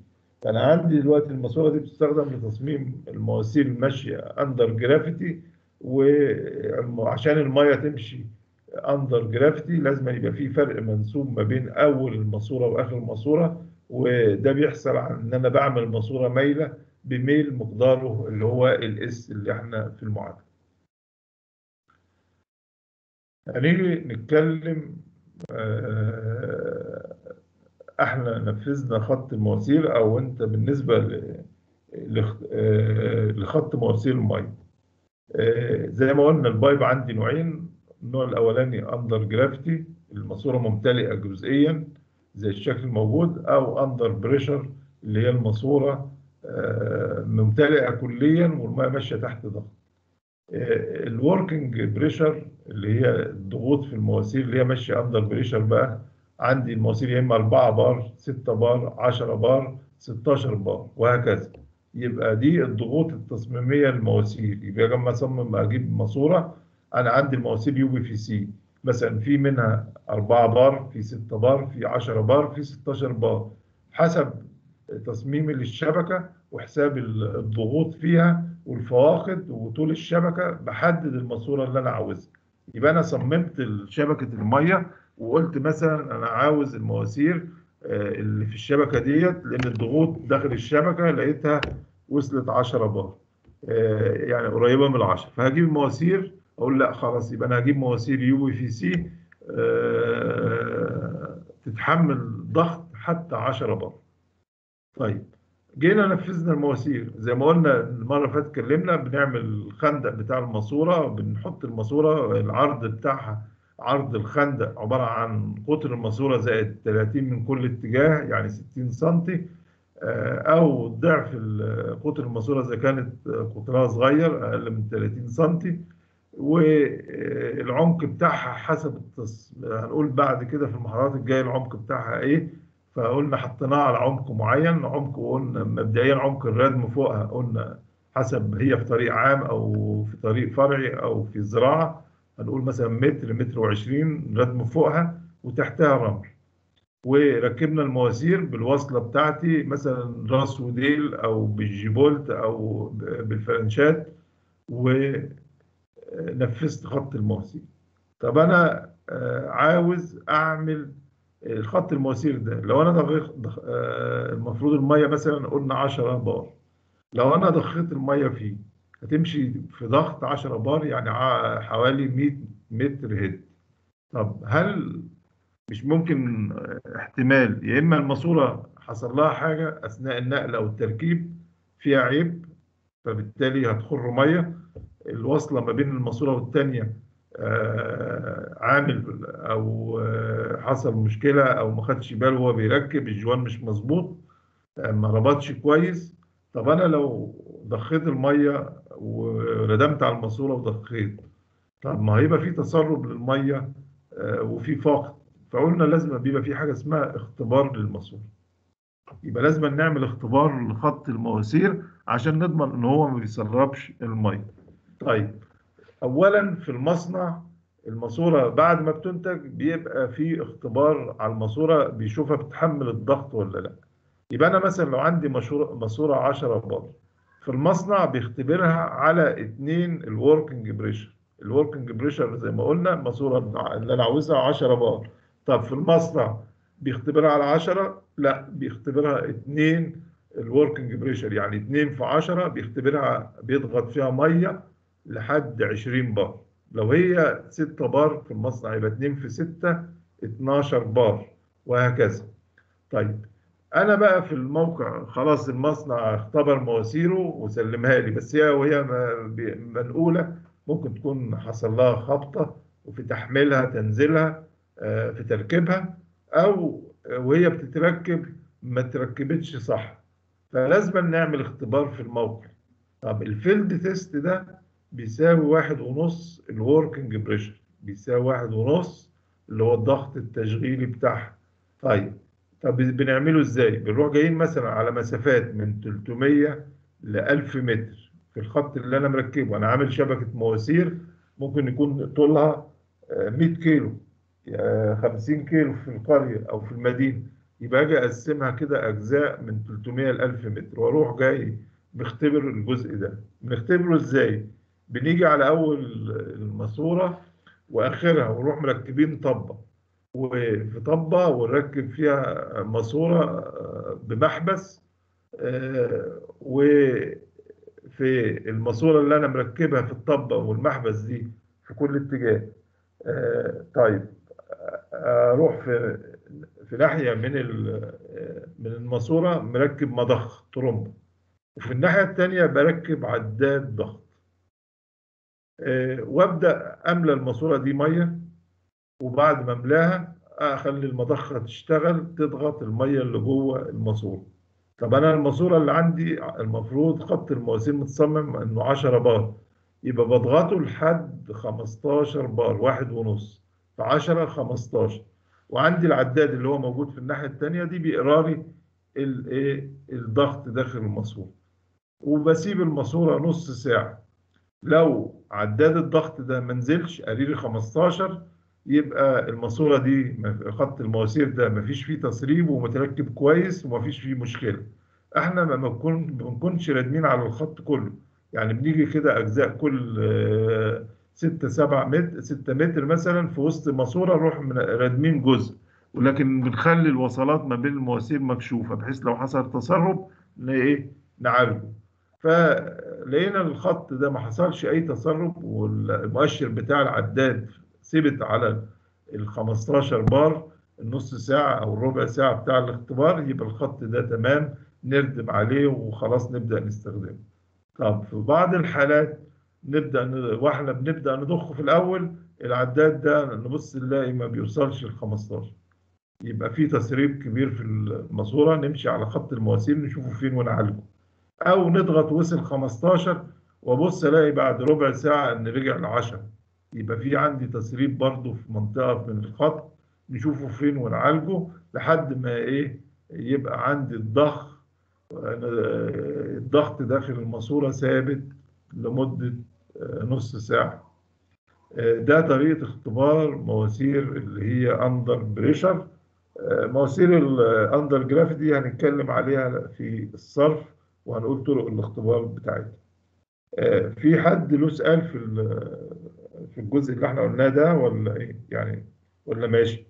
A: فانا عندي دلوقتي الماسوره دي بتستخدم لتصميم المواسير الماشيه اندر جرافيتي وعشان الميه تمشي اندر جرافيتي لازم يبقى في فرق منسوب ما بين اول الماسوره واخر الماسوره وده بيحصل عن ان انا بعمل ماسوره مايله بميل مقداره اللي هو الاس اللي احنا في المعادله. هنيجي نتكلم آه، احنا نفذنا خط المواسير او انت بالنسبه ل- لخ- آه، لخط مواسير الميه آه، زي ما قلنا البايب عندي نوعين النوع الاولاني اندر جرافيتي الماسوره ممتلئه جزئيا زي الشكل الموجود او اندر بريشر اللي هي الماسوره آه، ممتلئه كليا والميه ماشيه تحت ضغط الوركينج بريشر اللي هي الضغوط في المواسير اللي هي ماشيه اندر بريشر بقى عندي المواسير يا اما 4 بار 6 بار 10 بار 16 بار وهكذا يبقى دي الضغوط التصميميه للمواسير يبقى لما اصمم اجيب ماسوره انا عندي المواسير يو بي في سي مثلا في منها 4 بار في 6 بار في 10 بار في 16 بار حسب تصميمي للشبكه وحساب الضغوط فيها والفواقد وطول الشبكه بحدد الماسوره اللي انا عاوزها يبقى انا صممت شبكه الميه وقلت مثلا انا عاوز المواسير آه، اللي في الشبكه ديت لان الضغوط داخل الشبكه لقيتها وصلت 10 بار آه، يعني قريبه من 10 فهجيب المواسير اقول لا خلاص يبقى انا هجيب مواسير يو بي في سي آه، تتحمل ضغط حتى 10 بار طيب جينا نفذنا المواسير زي ما قلنا المره اللي فاتت اتكلمنا بنعمل الخندق بتاع الماسوره بنحط الماسوره العرض بتاعها عرض الخندق عباره عن قطر الماسوره زائد 30 من كل اتجاه يعني 60 سم او ضعف ال- قطر الماسوره اذا كانت قطرها صغير اقل من 30 سم والعمق بتاعها حسب التص... هنقول بعد كده في المحاضرات الجايه العمق بتاعها ايه فقلنا حطيناها على عمق معين عمق قلنا مبدئيا عمق الردم فوقها قلنا حسب هي في طريق عام او في طريق فرعي او في زراعه هنقول مثلا متر متر وعشرين ردم فوقها وتحتها رمل وركبنا المواسير بالوصله بتاعتي مثلا راس وديل او بالجيبولت او بالفرنشات ونفذت خط المواسير طب انا آه، عاوز اعمل الخط المواسير ده لو انا ضغط ضغ... آه، المفروض الميه مثلا قلنا 10 بار لو انا ضخيت الميه فيه هتمشي في ضغط 10 بار يعني ع- حوالي 100 متر هيد طب هل مش ممكن آه، احتمال يا اما الماسوره حصل لها حاجه اثناء النقل او التركيب فيها عيب فبالتالي هتخر ميه الوصله ما بين الماسوره والثانيه آه، عامل او آه، حصل مشكله او ما خدش باله وهو بيركب الجوان مش مظبوط آه، ما ربطش كويس طب انا لو ضخيت الميه وردمت على الماسوره وضخيت طب ما هيبقى في تسرب للميه آه، وفي فاقد فقلنا لازم بيبقى في حاجه اسمها اختبار للماسوره يبقى لازم نعمل اختبار لخط المواسير عشان نضمن ان هو ما بيسربش الميه طيب اولا في المصنع الماسوره بعد ما بتنتج بيبقى في اختبار على الماسوره بيشوفها بتحمل الضغط ولا لا يبقى انا مثلا لو عندي ماسوره ماسوره 10 بار في المصنع بيختبرها على اتنين الوركينج بريشر الوركينج بريشر زي ما قلنا الماسوره اللي انا عاوزها 10 بار طب في المصنع بيختبرها على 10 لا بيختبرها اتنين الوركينج بريشر يعني اتنين في 10 بيختبرها بيضغط فيها ميه لحد 20 بار لو هي 6 بار في المصنع يبقى 2 في 6 12 بار وهكذا طيب انا بقى في الموقع خلاص المصنع اختبر مواسيره وسلمها لي بس هي وهي م- ب- منقوله ممكن تكون حصل لها خبطه وفي تحميلها تنزيلها آه، في تركيبها او وهي بتتركب ما تركبتش صح فلازم نعمل اختبار في الموقع طب الفيلد تيست ده بيساوي واحد ونص الوركينج بريشر بيساوي واحد ونص اللي هو الضغط التشغيلي بتاعها طيب طب بنعمله ازاي بنروح جايين مثلا على مسافات من 300 ل 1000 متر في الخط اللي انا مركبه انا عامل شبكه مواسير ممكن يكون طولها آه، 100 كيلو آه، 50 كيلو في القريه او في المدينه يبقى اجي اقسمها كده اجزاء من 300 ل 1000 متر واروح جاي مختبر الجزء ده بنختبره ازاي بنيجي على اول الماسوره واخرها ونروح مركبين طبه وفي طبه ونركب فيها ماسوره آه، بمحبس آه، وفي الماسوره اللي انا مركبها في الطبه والمحبس دي في كل اتجاه آه، طيب آه، اروح في في ناحيه من ال- آه، من الماسوره مركب مضخ ترومبه وفي الناحيه الثانيه بركب عداد ضغط آه، وابدا املى الماسوره دي ميه وبعد ما املاها اخلي المضخه تشتغل تضغط الميه اللي جوه الماسوره طب انا الماسوره اللي عندي المفروض خط المواسير متصمم انه 10 بار يبقى بضغطه لحد 15 بار واحد ونص في 10 15 وعندي العداد اللي هو موجود في الناحيه الثانيه دي بيقرا لي الايه الضغط داخل الماسوره وبسيب الماسوره نص ساعه لو عداد الضغط ده ما نزلش قريري 15 يبقى الماسوره دي خط المواسير ده ما فيش فيه تسريب ومتركب كويس وما فيش فيه مشكله احنا ما بنكون ما بنكونش رادمين على الخط كله يعني بنيجي كده اجزاء كل 6 7 متر 6 متر مثلا في وسط ماسوره نروح من- رادمين جزء ولكن بنخلي الوصلات ما بين المواسير مكشوفه بحيث لو حصل تسرب ن- ايه نعالجه فلقينا الخط ده ما حصلش اي تسرب والمؤشر بتاع العداد ثبت على ال 15 بار النص ساعة أو الربع ساعة بتاع الاختبار يبقى الخط ده تمام نردم عليه وخلاص نبدأ نستخدمه. طب في بعض الحالات نبدأ ن- واحنا بنبدأ نضخه في الأول العداد ده نبص نلاقي ما بيوصلش ل 15 يبقى في تسريب كبير في الماسورة نمشي على خط المواسير نشوفه فين ونعالجه. أو نضغط وصل 15 وابص الاقي بعد ربع ساعة إن رجع ل 10 يبقى في عندي تسريب برضو في منطقة من الخط نشوفه فين ونعالجه لحد ما ايه يبقى عندي الضخ الضغط داخل الماسورة ثابت لمدة آه، نص ساعة آه، ده طريقة اختبار مواسير اللي هي اندر بريشر مواسير الاندر جرافيتي هنتكلم عليها في الصرف وهنقول طرق الاختبار بتاعتها آه، في حد له سؤال في ال- في الجزء اللي احنا قلناه ده ولا ايه يعني ولا ماشي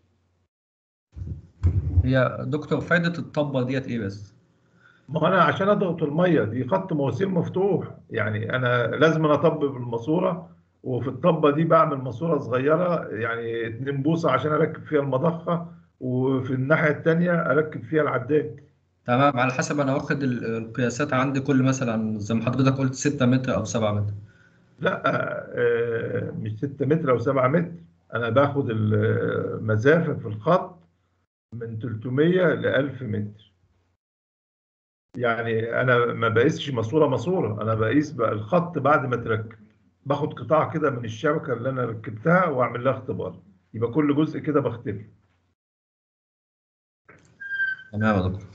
D: هي دكتور فايدة الطبة ديت ايه بس؟
A: ما هو انا عشان اضغط الميه دي خط مواسير مفتوح يعني انا لازم أنا اطبب الماسوره وفي الطبه دي بعمل ماسوره صغيره يعني 2 بوصه عشان اركب فيها المضخه وفي الناحيه الثانيه اركب فيها العداد
D: تمام على حسب انا واخد ال- القياسات عندي كل مثلا زي ما حضرتك قلت 6 متر او 7 متر
A: لا آه، مش 6 متر او 7 متر انا باخد المسافه في الخط من 300 ل 1000 متر يعني انا ما بقيسش ماسوره ماسوره انا بقيس بقى الخط بعد ما اتركب باخد قطاع كده من الشبكه اللي انا ركبتها واعمل لها اختبار يبقى كل جزء كده بختبره
D: تمام يا دكتور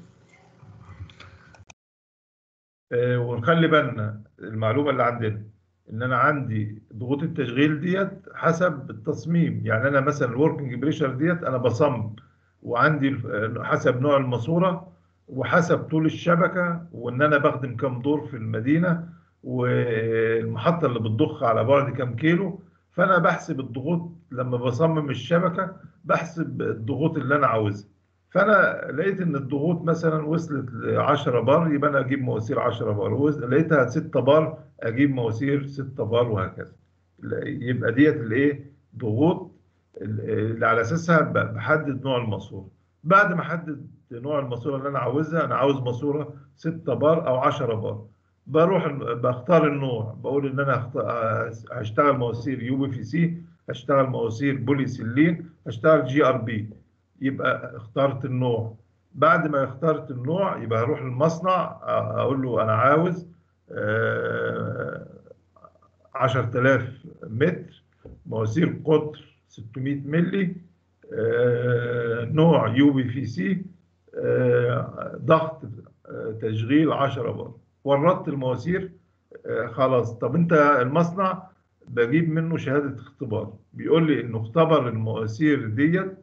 A: آه، ونخلي بالنا المعلومه اللي عندنا ان انا عندي ضغوط التشغيل ديت حسب التصميم يعني انا مثلا الوركينج بريشر ديت انا بصمم وعندي الف- حسب نوع الماسوره وحسب طول الشبكه وان انا بخدم كام دور في المدينه والمحطه اللي بتضخ على بعد كام كيلو فانا بحسب الضغوط لما بصمم الشبكه بحسب الضغوط اللي انا عاوزها فانا لقيت ان الضغوط مثلا وصلت ل 10 بار يبقى انا اجيب مواسير 10 بار وز- لقيتها 6 بار اجيب مواسير 6 بار وهكذا يبقى ديت الايه ضغوط اللي على اساسها ب- بحدد نوع الماسوره بعد ما احدد نوع الماسوره اللي انا عاوزها انا عاوز ماسوره 6 بار او 10 بار بروح ال- بختار النوع بقول ان انا هخت- هشتغل مواسير يو بي في سي هشتغل مواسير بولي سيلين هشتغل جي ار بي يبقى اخترت النوع بعد ما اخترت النوع يبقى هروح المصنع اقول له انا عاوز آه، 10000 متر مواسير قطر 600 ملي آه، نوع يو بي في سي آه، ضغط آه، تشغيل 10 بار وردت المواسير آه، خلاص طب انت المصنع بجيب منه شهادة اختبار بيقول لي انه اختبر المواسير ديت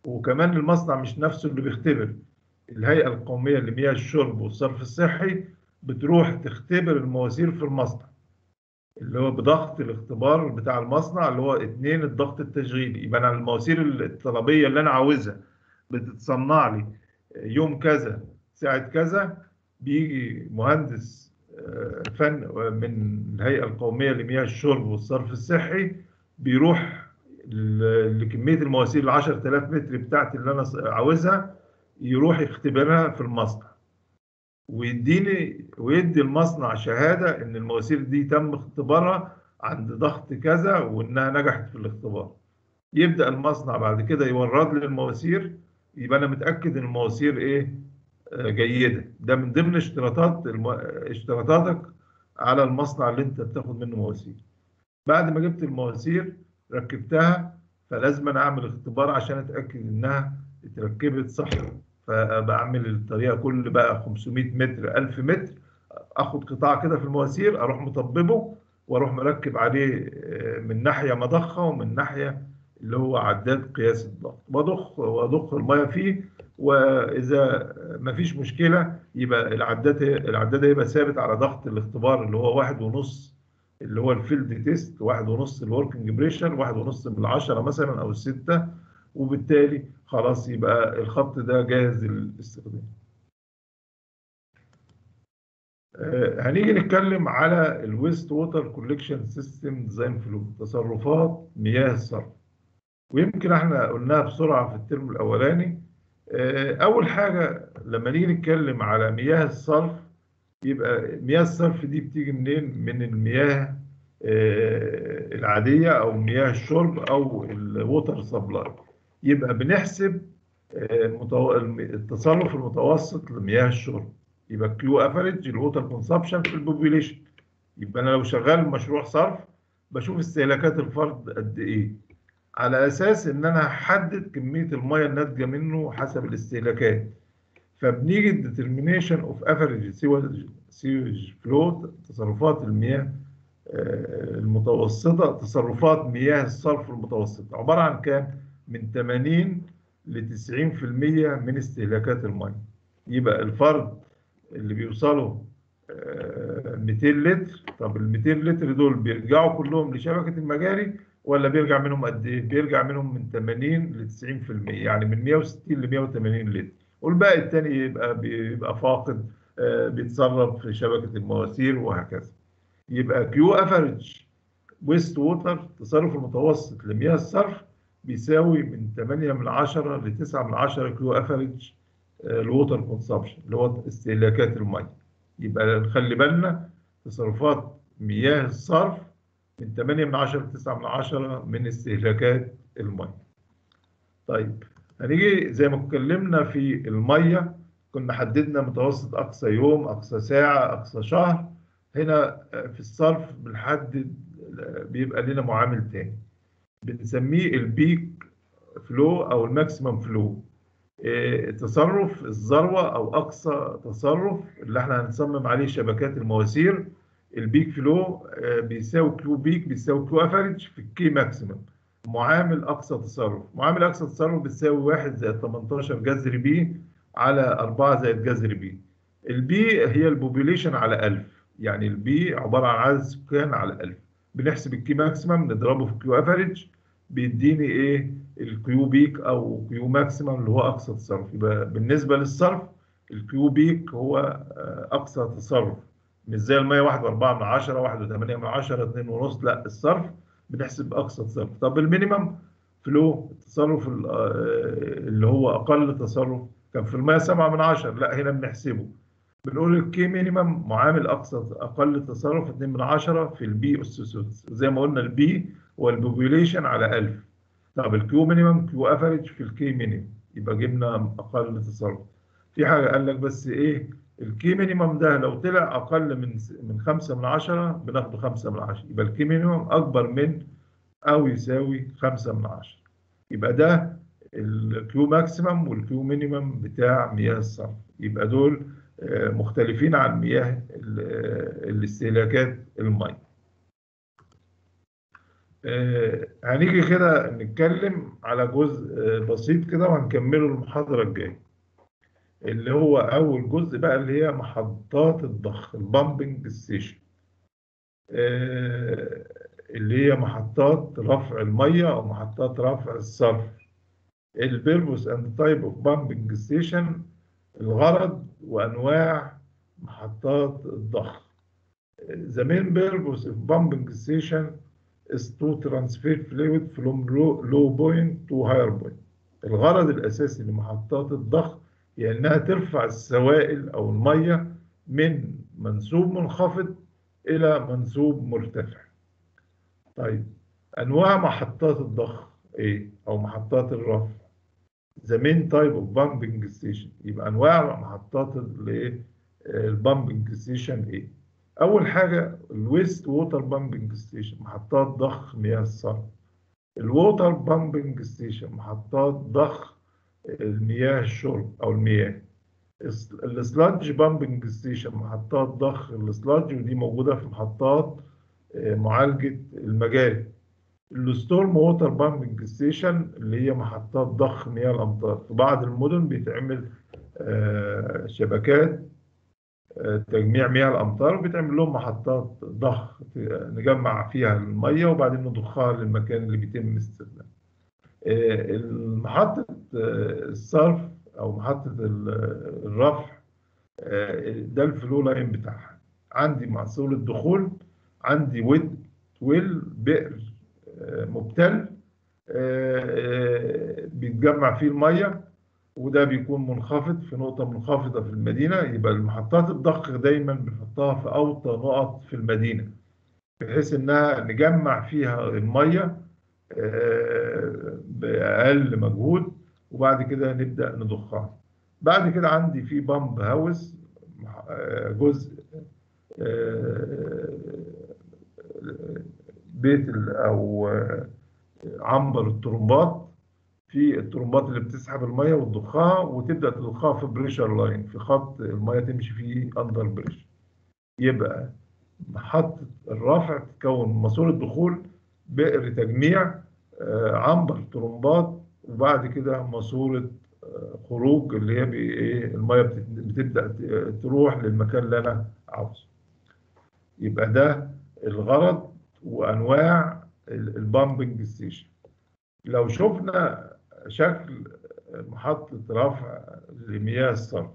A: وكمان المصنع مش نفسه اللي بيختبر الهيئة القومية لمياه الشرب والصرف الصحي بتروح تختبر المواسير في المصنع اللي هو بضغط الاختبار بتاع المصنع اللي هو اتنين الضغط التشغيلي يبقى انا المواسير الطلبية اللي انا عاوزها بتتصنع لي يوم كذا ساعة كذا بيجي مهندس آه، فن من الهيئة القومية لمياه الشرب والصرف الصحي بيروح ل- لكمية المواسير ال 10000 متر بتاعتي اللي أنا عاوزها يروح يختبرها في المصنع ويديني ويدي المصنع شهادة إن المواسير دي تم اختبارها عند ضغط كذا وإنها نجحت في الاختبار يبدأ المصنع بعد كده يورد لي المواسير يبقى أنا متأكد إن المواسير إيه آه، جيدة ده من ضمن اشتراطات الم... اشتراطاتك على المصنع اللي أنت بتاخد منه مواسير بعد ما جبت المواسير ركبتها فلازم أنا أعمل اختبار عشان أتأكد إنها اتركبت صح فبعمل الطريقة كل بقى 500 متر 1000 متر اخد قطاع كده في المواسير اروح مطببه واروح مركب عليه آه، من ناحية مضخة ومن ناحية اللي هو عداد قياس الضغط واضخ واضخ المية فيه واذا مفيش مشكلة يبقى العداد العداد هيبقى ثابت على ضغط الاختبار اللي هو واحد ونص اللي هو الفيلد تيست واحد ونص الوركينج بريشر واحد ونص من العشرة مثلا او الستة وبالتالي خلاص يبقى الخط ده جاهز للاستخدام آه، هنيجي نتكلم على الويست ووتر كوليكشن سيستم ديزاين فلو تصرفات مياه الصرف ويمكن احنا قلناها بسرعه في الترم الاولاني آه، اول حاجه لما نيجي نتكلم على مياه الصرف يبقى مياه الصرف دي بتيجي منين من المياه آه، العاديه او مياه الشرب او الووتر سبلاي يبقى بنحسب آه، المتو- التصرف المتوسط لمياه الشرب يبقى كيو افريج الووتر كونسبشن في البوبيليشن يبقى انا لو شغال مشروع صرف بشوف استهلاكات الفرد قد ايه على اساس ان انا هحدد كميه الميه الناتجه منه حسب الاستهلاكات فبنيجي الديترمينيشن اوف افريج سيوج فلو تصرفات المياه آه، المتوسطه تصرفات مياه الصرف المتوسطه عباره عن كام من 80 ل 90% من استهلاكات الميه يبقى الفرد اللي بيوصلوا آه، 200 لتر طب ال 200 لتر دول بيرجعوا كلهم لشبكة المجاري ولا بيرجع منهم قد ايه؟ بيرجع منهم من 80 ل 90% يعني من 160 ل 180 لتر والباقي التاني يبقى بيبقى فاقد آه، بيتصرف في شبكة المواسير وهكذا يبقى كيو افريج ويست ووتر التصرف المتوسط لمياه الصرف بيساوي من 8 من 10 ل 9 من 10 كيلو افريج الووتر كونسبشن اللي هو استهلاكات الميه يبقى نخلي بالنا تصرفات مياه الصرف من 8 من 10 ل 9 من 10 من استهلاكات الميه طيب هنيجي زي ما اتكلمنا في الميه كنا حددنا متوسط اقصى يوم اقصى ساعه اقصى شهر هنا في الصرف بنحدد بيبقى لنا معامل تاني بنسميه البيك فلو او الماكسيمم فلو إيه، تصرف الذروه او اقصى تصرف اللي احنا هنصمم عليه شبكات المواسير البيك فلو آه، بيساوي كيو بيك بيساوي كيو افريج في الكي ماكسيمم معامل اقصى تصرف معامل اقصى تصرف بتساوي 1 زائد 18 جذر بي على 4 زائد جذر بي البي هي البوبوليشن على 1000 يعني البي عباره عن عدد السكان على 1000 بنحسب الكي ماكسيمم نضربه في كيو افريج بيديني ايه الكيو بيك او كيو ماكسيمم اللي هو اقصى تصرف يبقى بالنسبه للصرف الكيو بيك هو آه، اقصى تصرف مش زي الميه 1 و4 من 10 1 و8 من 10 2 ونص لا الصرف بنحسب اقصى تصرف طب المينيمم فلو التصرف ال- آه، اللي هو اقل تصرف كان في الميه 7 من 10 لا هنا بنحسبه بنقول الكي مينيمم معامل اقصى اقل تصرف 2 من 10 في البي اس سدس زي ما قلنا البي هو البوبوليشن على 1000 طب الكيو مينيمم كيو افريج في الكي مينيمم يبقى جبنا اقل تصرف في حاجه قال لك بس ايه الكي مينيمم ده لو طلع اقل من من 5 من 10 بناخده 5 من 10 يبقى الكي مينيمم اكبر من او يساوي 5 من 10 يبقى ده الكيو ماكسيمم والكيو مينيمم بتاع مياه الصرف يبقى دول آه، مختلفين عن مياه ال- آه، الاستهلاكات الميه آه، هنيجي كده نتكلم على جزء آه، بسيط كده وهنكمله المحاضرة الجاية اللي هو أول جزء بقى اللي هي محطات الضخ البامبنج ستيشن اللي هي محطات رفع المية أو محطات رفع الصرف البيربوس اند تايب اوف بامبنج ستيشن الغرض وأنواع محطات الضخ The main purpose of pumping station is to transfer fluid from low, low point to higher point. الغرض الأساسي لمحطات الضخ هي إنها ترفع السوائل أو المية من منسوب منخفض إلى منسوب مرتفع. طيب أنواع محطات الضخ إيه؟ أو محطات الرفع. The main type of pumping station يبقى أنواع محطات البامبنج ستيشن إيه؟ أول حاجة الويست ووتر بامبنج ستيشن محطات ضخ مياه الصرف الووتر بامبنج ستيشن محطات ضخ المياه الشرب أو المياه السلادج بامبنج ستيشن محطات ضخ السلادج ودي موجودة في محطات معالجة المجاري الستورم ووتر بامبنج ستيشن اللي هي محطات ضخ مياه الأمطار في بعض المدن بيتعمل شبكات تجميع مياه الامطار وبيتعمل لهم محطات ضخ نجمع فيها الميه وبعدين نضخها للمكان اللي بيتم استخدامه. محطه الصرف او محطه الرفع ده الفلو لاين بتاعها. عندي محصول الدخول عندي ود ويل بئر مبتل بيتجمع فيه الميه وده بيكون منخفض في نقطة منخفضة في المدينة يبقى المحطات الضخ دايما بنحطها في أوطى نقط في المدينة بحيث إنها نجمع فيها المية بأقل مجهود وبعد كده نبدأ نضخها بعد كده عندي في بامب هاوس جزء بيت أو عنبر الطرمبات في الطرمبات اللي بتسحب الميه وتضخها وتبدا تضخها في بريشر لاين في خط الميه تمشي فيه اندر بريشر يبقى محطه الرفع تتكون من ماسوره دخول بئر تجميع عنبر طرمبات وبعد كده ماسوره خروج اللي هي ايه الميه بتبدا تروح للمكان اللي انا عاوزه يبقى ده الغرض وانواع البامبنج ستيشن لو شفنا شكل محطة رفع لمياه الصرف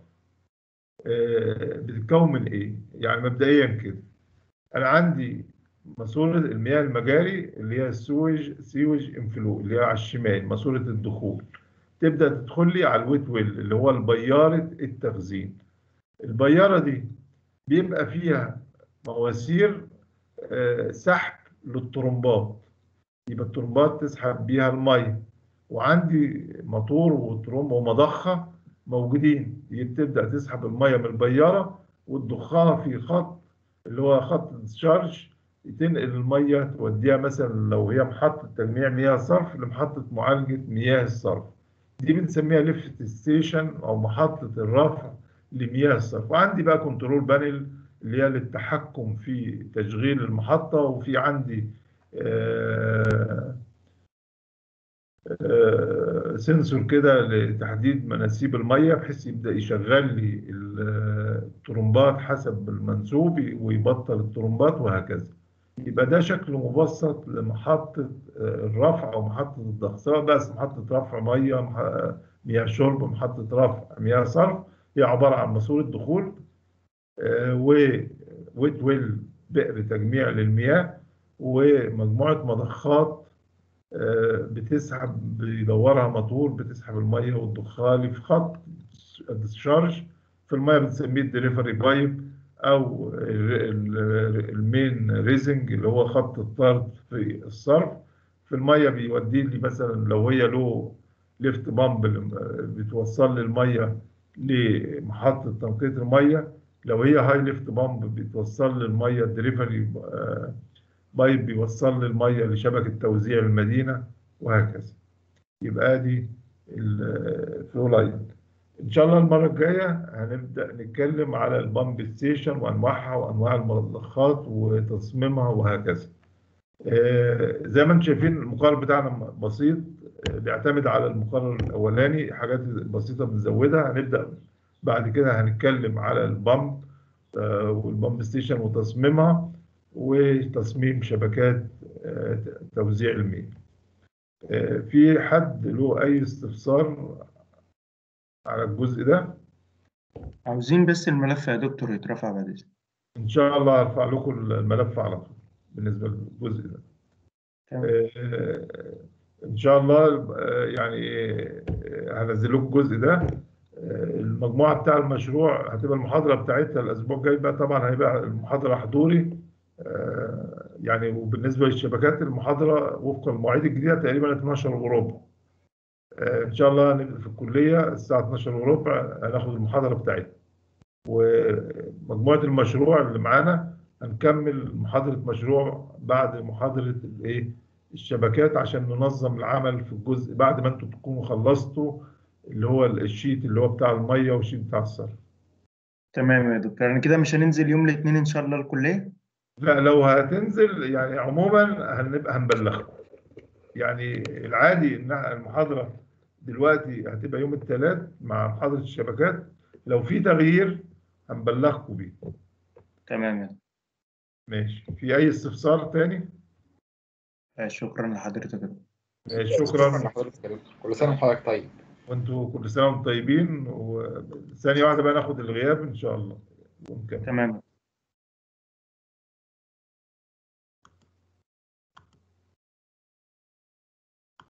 A: بتتكون من ايه؟ يعني مبدئيا كده انا عندي ماسورة المياه المجاري اللي هي السويج سيوج انفلو اللي هي على الشمال ماسورة الدخول تبدأ تدخل لي على الويت ويل اللي هو البيارة التخزين البيارة دي بيبقى فيها مواسير سحب للطرمبات يبقى الطرمبات تسحب بيها الميه وعندي موتور وترمب ومضخه موجودين بتبدا تسحب الميه من البياره وتضخها في خط اللي هو خط الديسشارج تنقل الميه توديها مثلا لو هي محطه تجميع مياه صرف لمحطه معالجه مياه الصرف دي بنسميها ليفت ستيشن او محطه الرفع لمياه الصرف وعندي بقى كنترول بانل اللي هي للتحكم في تشغيل المحطه وفي عندي آه آه سنسور كده لتحديد مناسيب الميه بحيث يبدا يشغل لي الطرمبات حسب المنسوب ويبطل الطرمبات وهكذا يبقى ده شكل مبسط لمحطه الرفع او محطه الضغط سواء بس محطه رفع ميه مياه شرب محطه رفع مياه صرف هي عباره عن ماسوره دخول آه وويت ويل بئر تجميع للمياه ومجموعة مضخات بتسحب بيدورها موتور بتسحب المية وتضخها لي في خط الديسشارج في المية بنسميه الدليفري بايب أو المين ريزنج اللي هو خط الطرد في الصرف في المية بيودي لي مثلا لو هي له ليفت بامب بتوصل لي المية لمحطة تنقية المية لو هي هاي ليفت بامب بتوصل لي المية الدليفري بايب بيوصل لي الميه لشبكه توزيع المدينه وهكذا يبقى دي الفلو لاين ان شاء الله المره الجايه هنبدا نتكلم على البامب ستيشن وانواعها وانواع المضخات وتصميمها وهكذا آه، زي ما انتم شايفين المقرر بتاعنا بسيط آه، بيعتمد على المقرر الاولاني حاجات بسيطه بنزودها هنبدا بعد كده هنتكلم على البامب آه، والبامب ستيشن وتصميمها وتصميم شبكات آه، توزيع المياه آه، في حد له اي استفسار على الجزء ده
E: عاوزين بس الملف يا دكتور يترفع بعد إذنك
A: ان شاء الله هرفع لكم الملف على طول بالنسبه للجزء ده
E: تمام.
A: آه، ان شاء الله آه، يعني آه، هنزل لكم الجزء ده آه، المجموعه بتاع المشروع هتبقى المحاضره بتاعتها الاسبوع الجاي بقى طبعا هيبقى المحاضره حضوري آه، يعني وبالنسبه للشبكات المحاضره وفق المواعيد الجديده تقريبا 12 وربع آه، ان شاء الله هنبقى في الكليه الساعه 12 وربع هناخد المحاضره بتاعتنا ومجموعه المشروع اللي معانا هنكمل محاضره مشروع بعد محاضره الايه الشبكات عشان ننظم العمل في الجزء بعد ما انتم تكونوا خلصتوا اللي هو الشيت اللي هو بتاع الميه والشيت بتاع الصرف
E: تمام يا دكتور يعني كده مش هننزل يوم الاثنين ان شاء الله الكليه
A: لا لو هتنزل يعني عموما هنبقى هنبلغكم يعني العادي ان المحاضره دلوقتي هتبقى يوم الثلاث مع محاضره الشبكات لو في تغيير هنبلغكم بيه
E: تمام يا دكتور.
A: ماشي في اي استفسار تاني
E: آه، شكرا لحضرتك يا دكتور.
A: ماشي
C: شكرا
A: شكرا
C: لحضرتك يا دكتور كل سنه وحضرتك طيب
A: وانتوا كل سنه وانتم طيبين وثانيه واحده بقى ناخد الغياب ان شاء الله ونكمل
E: تمام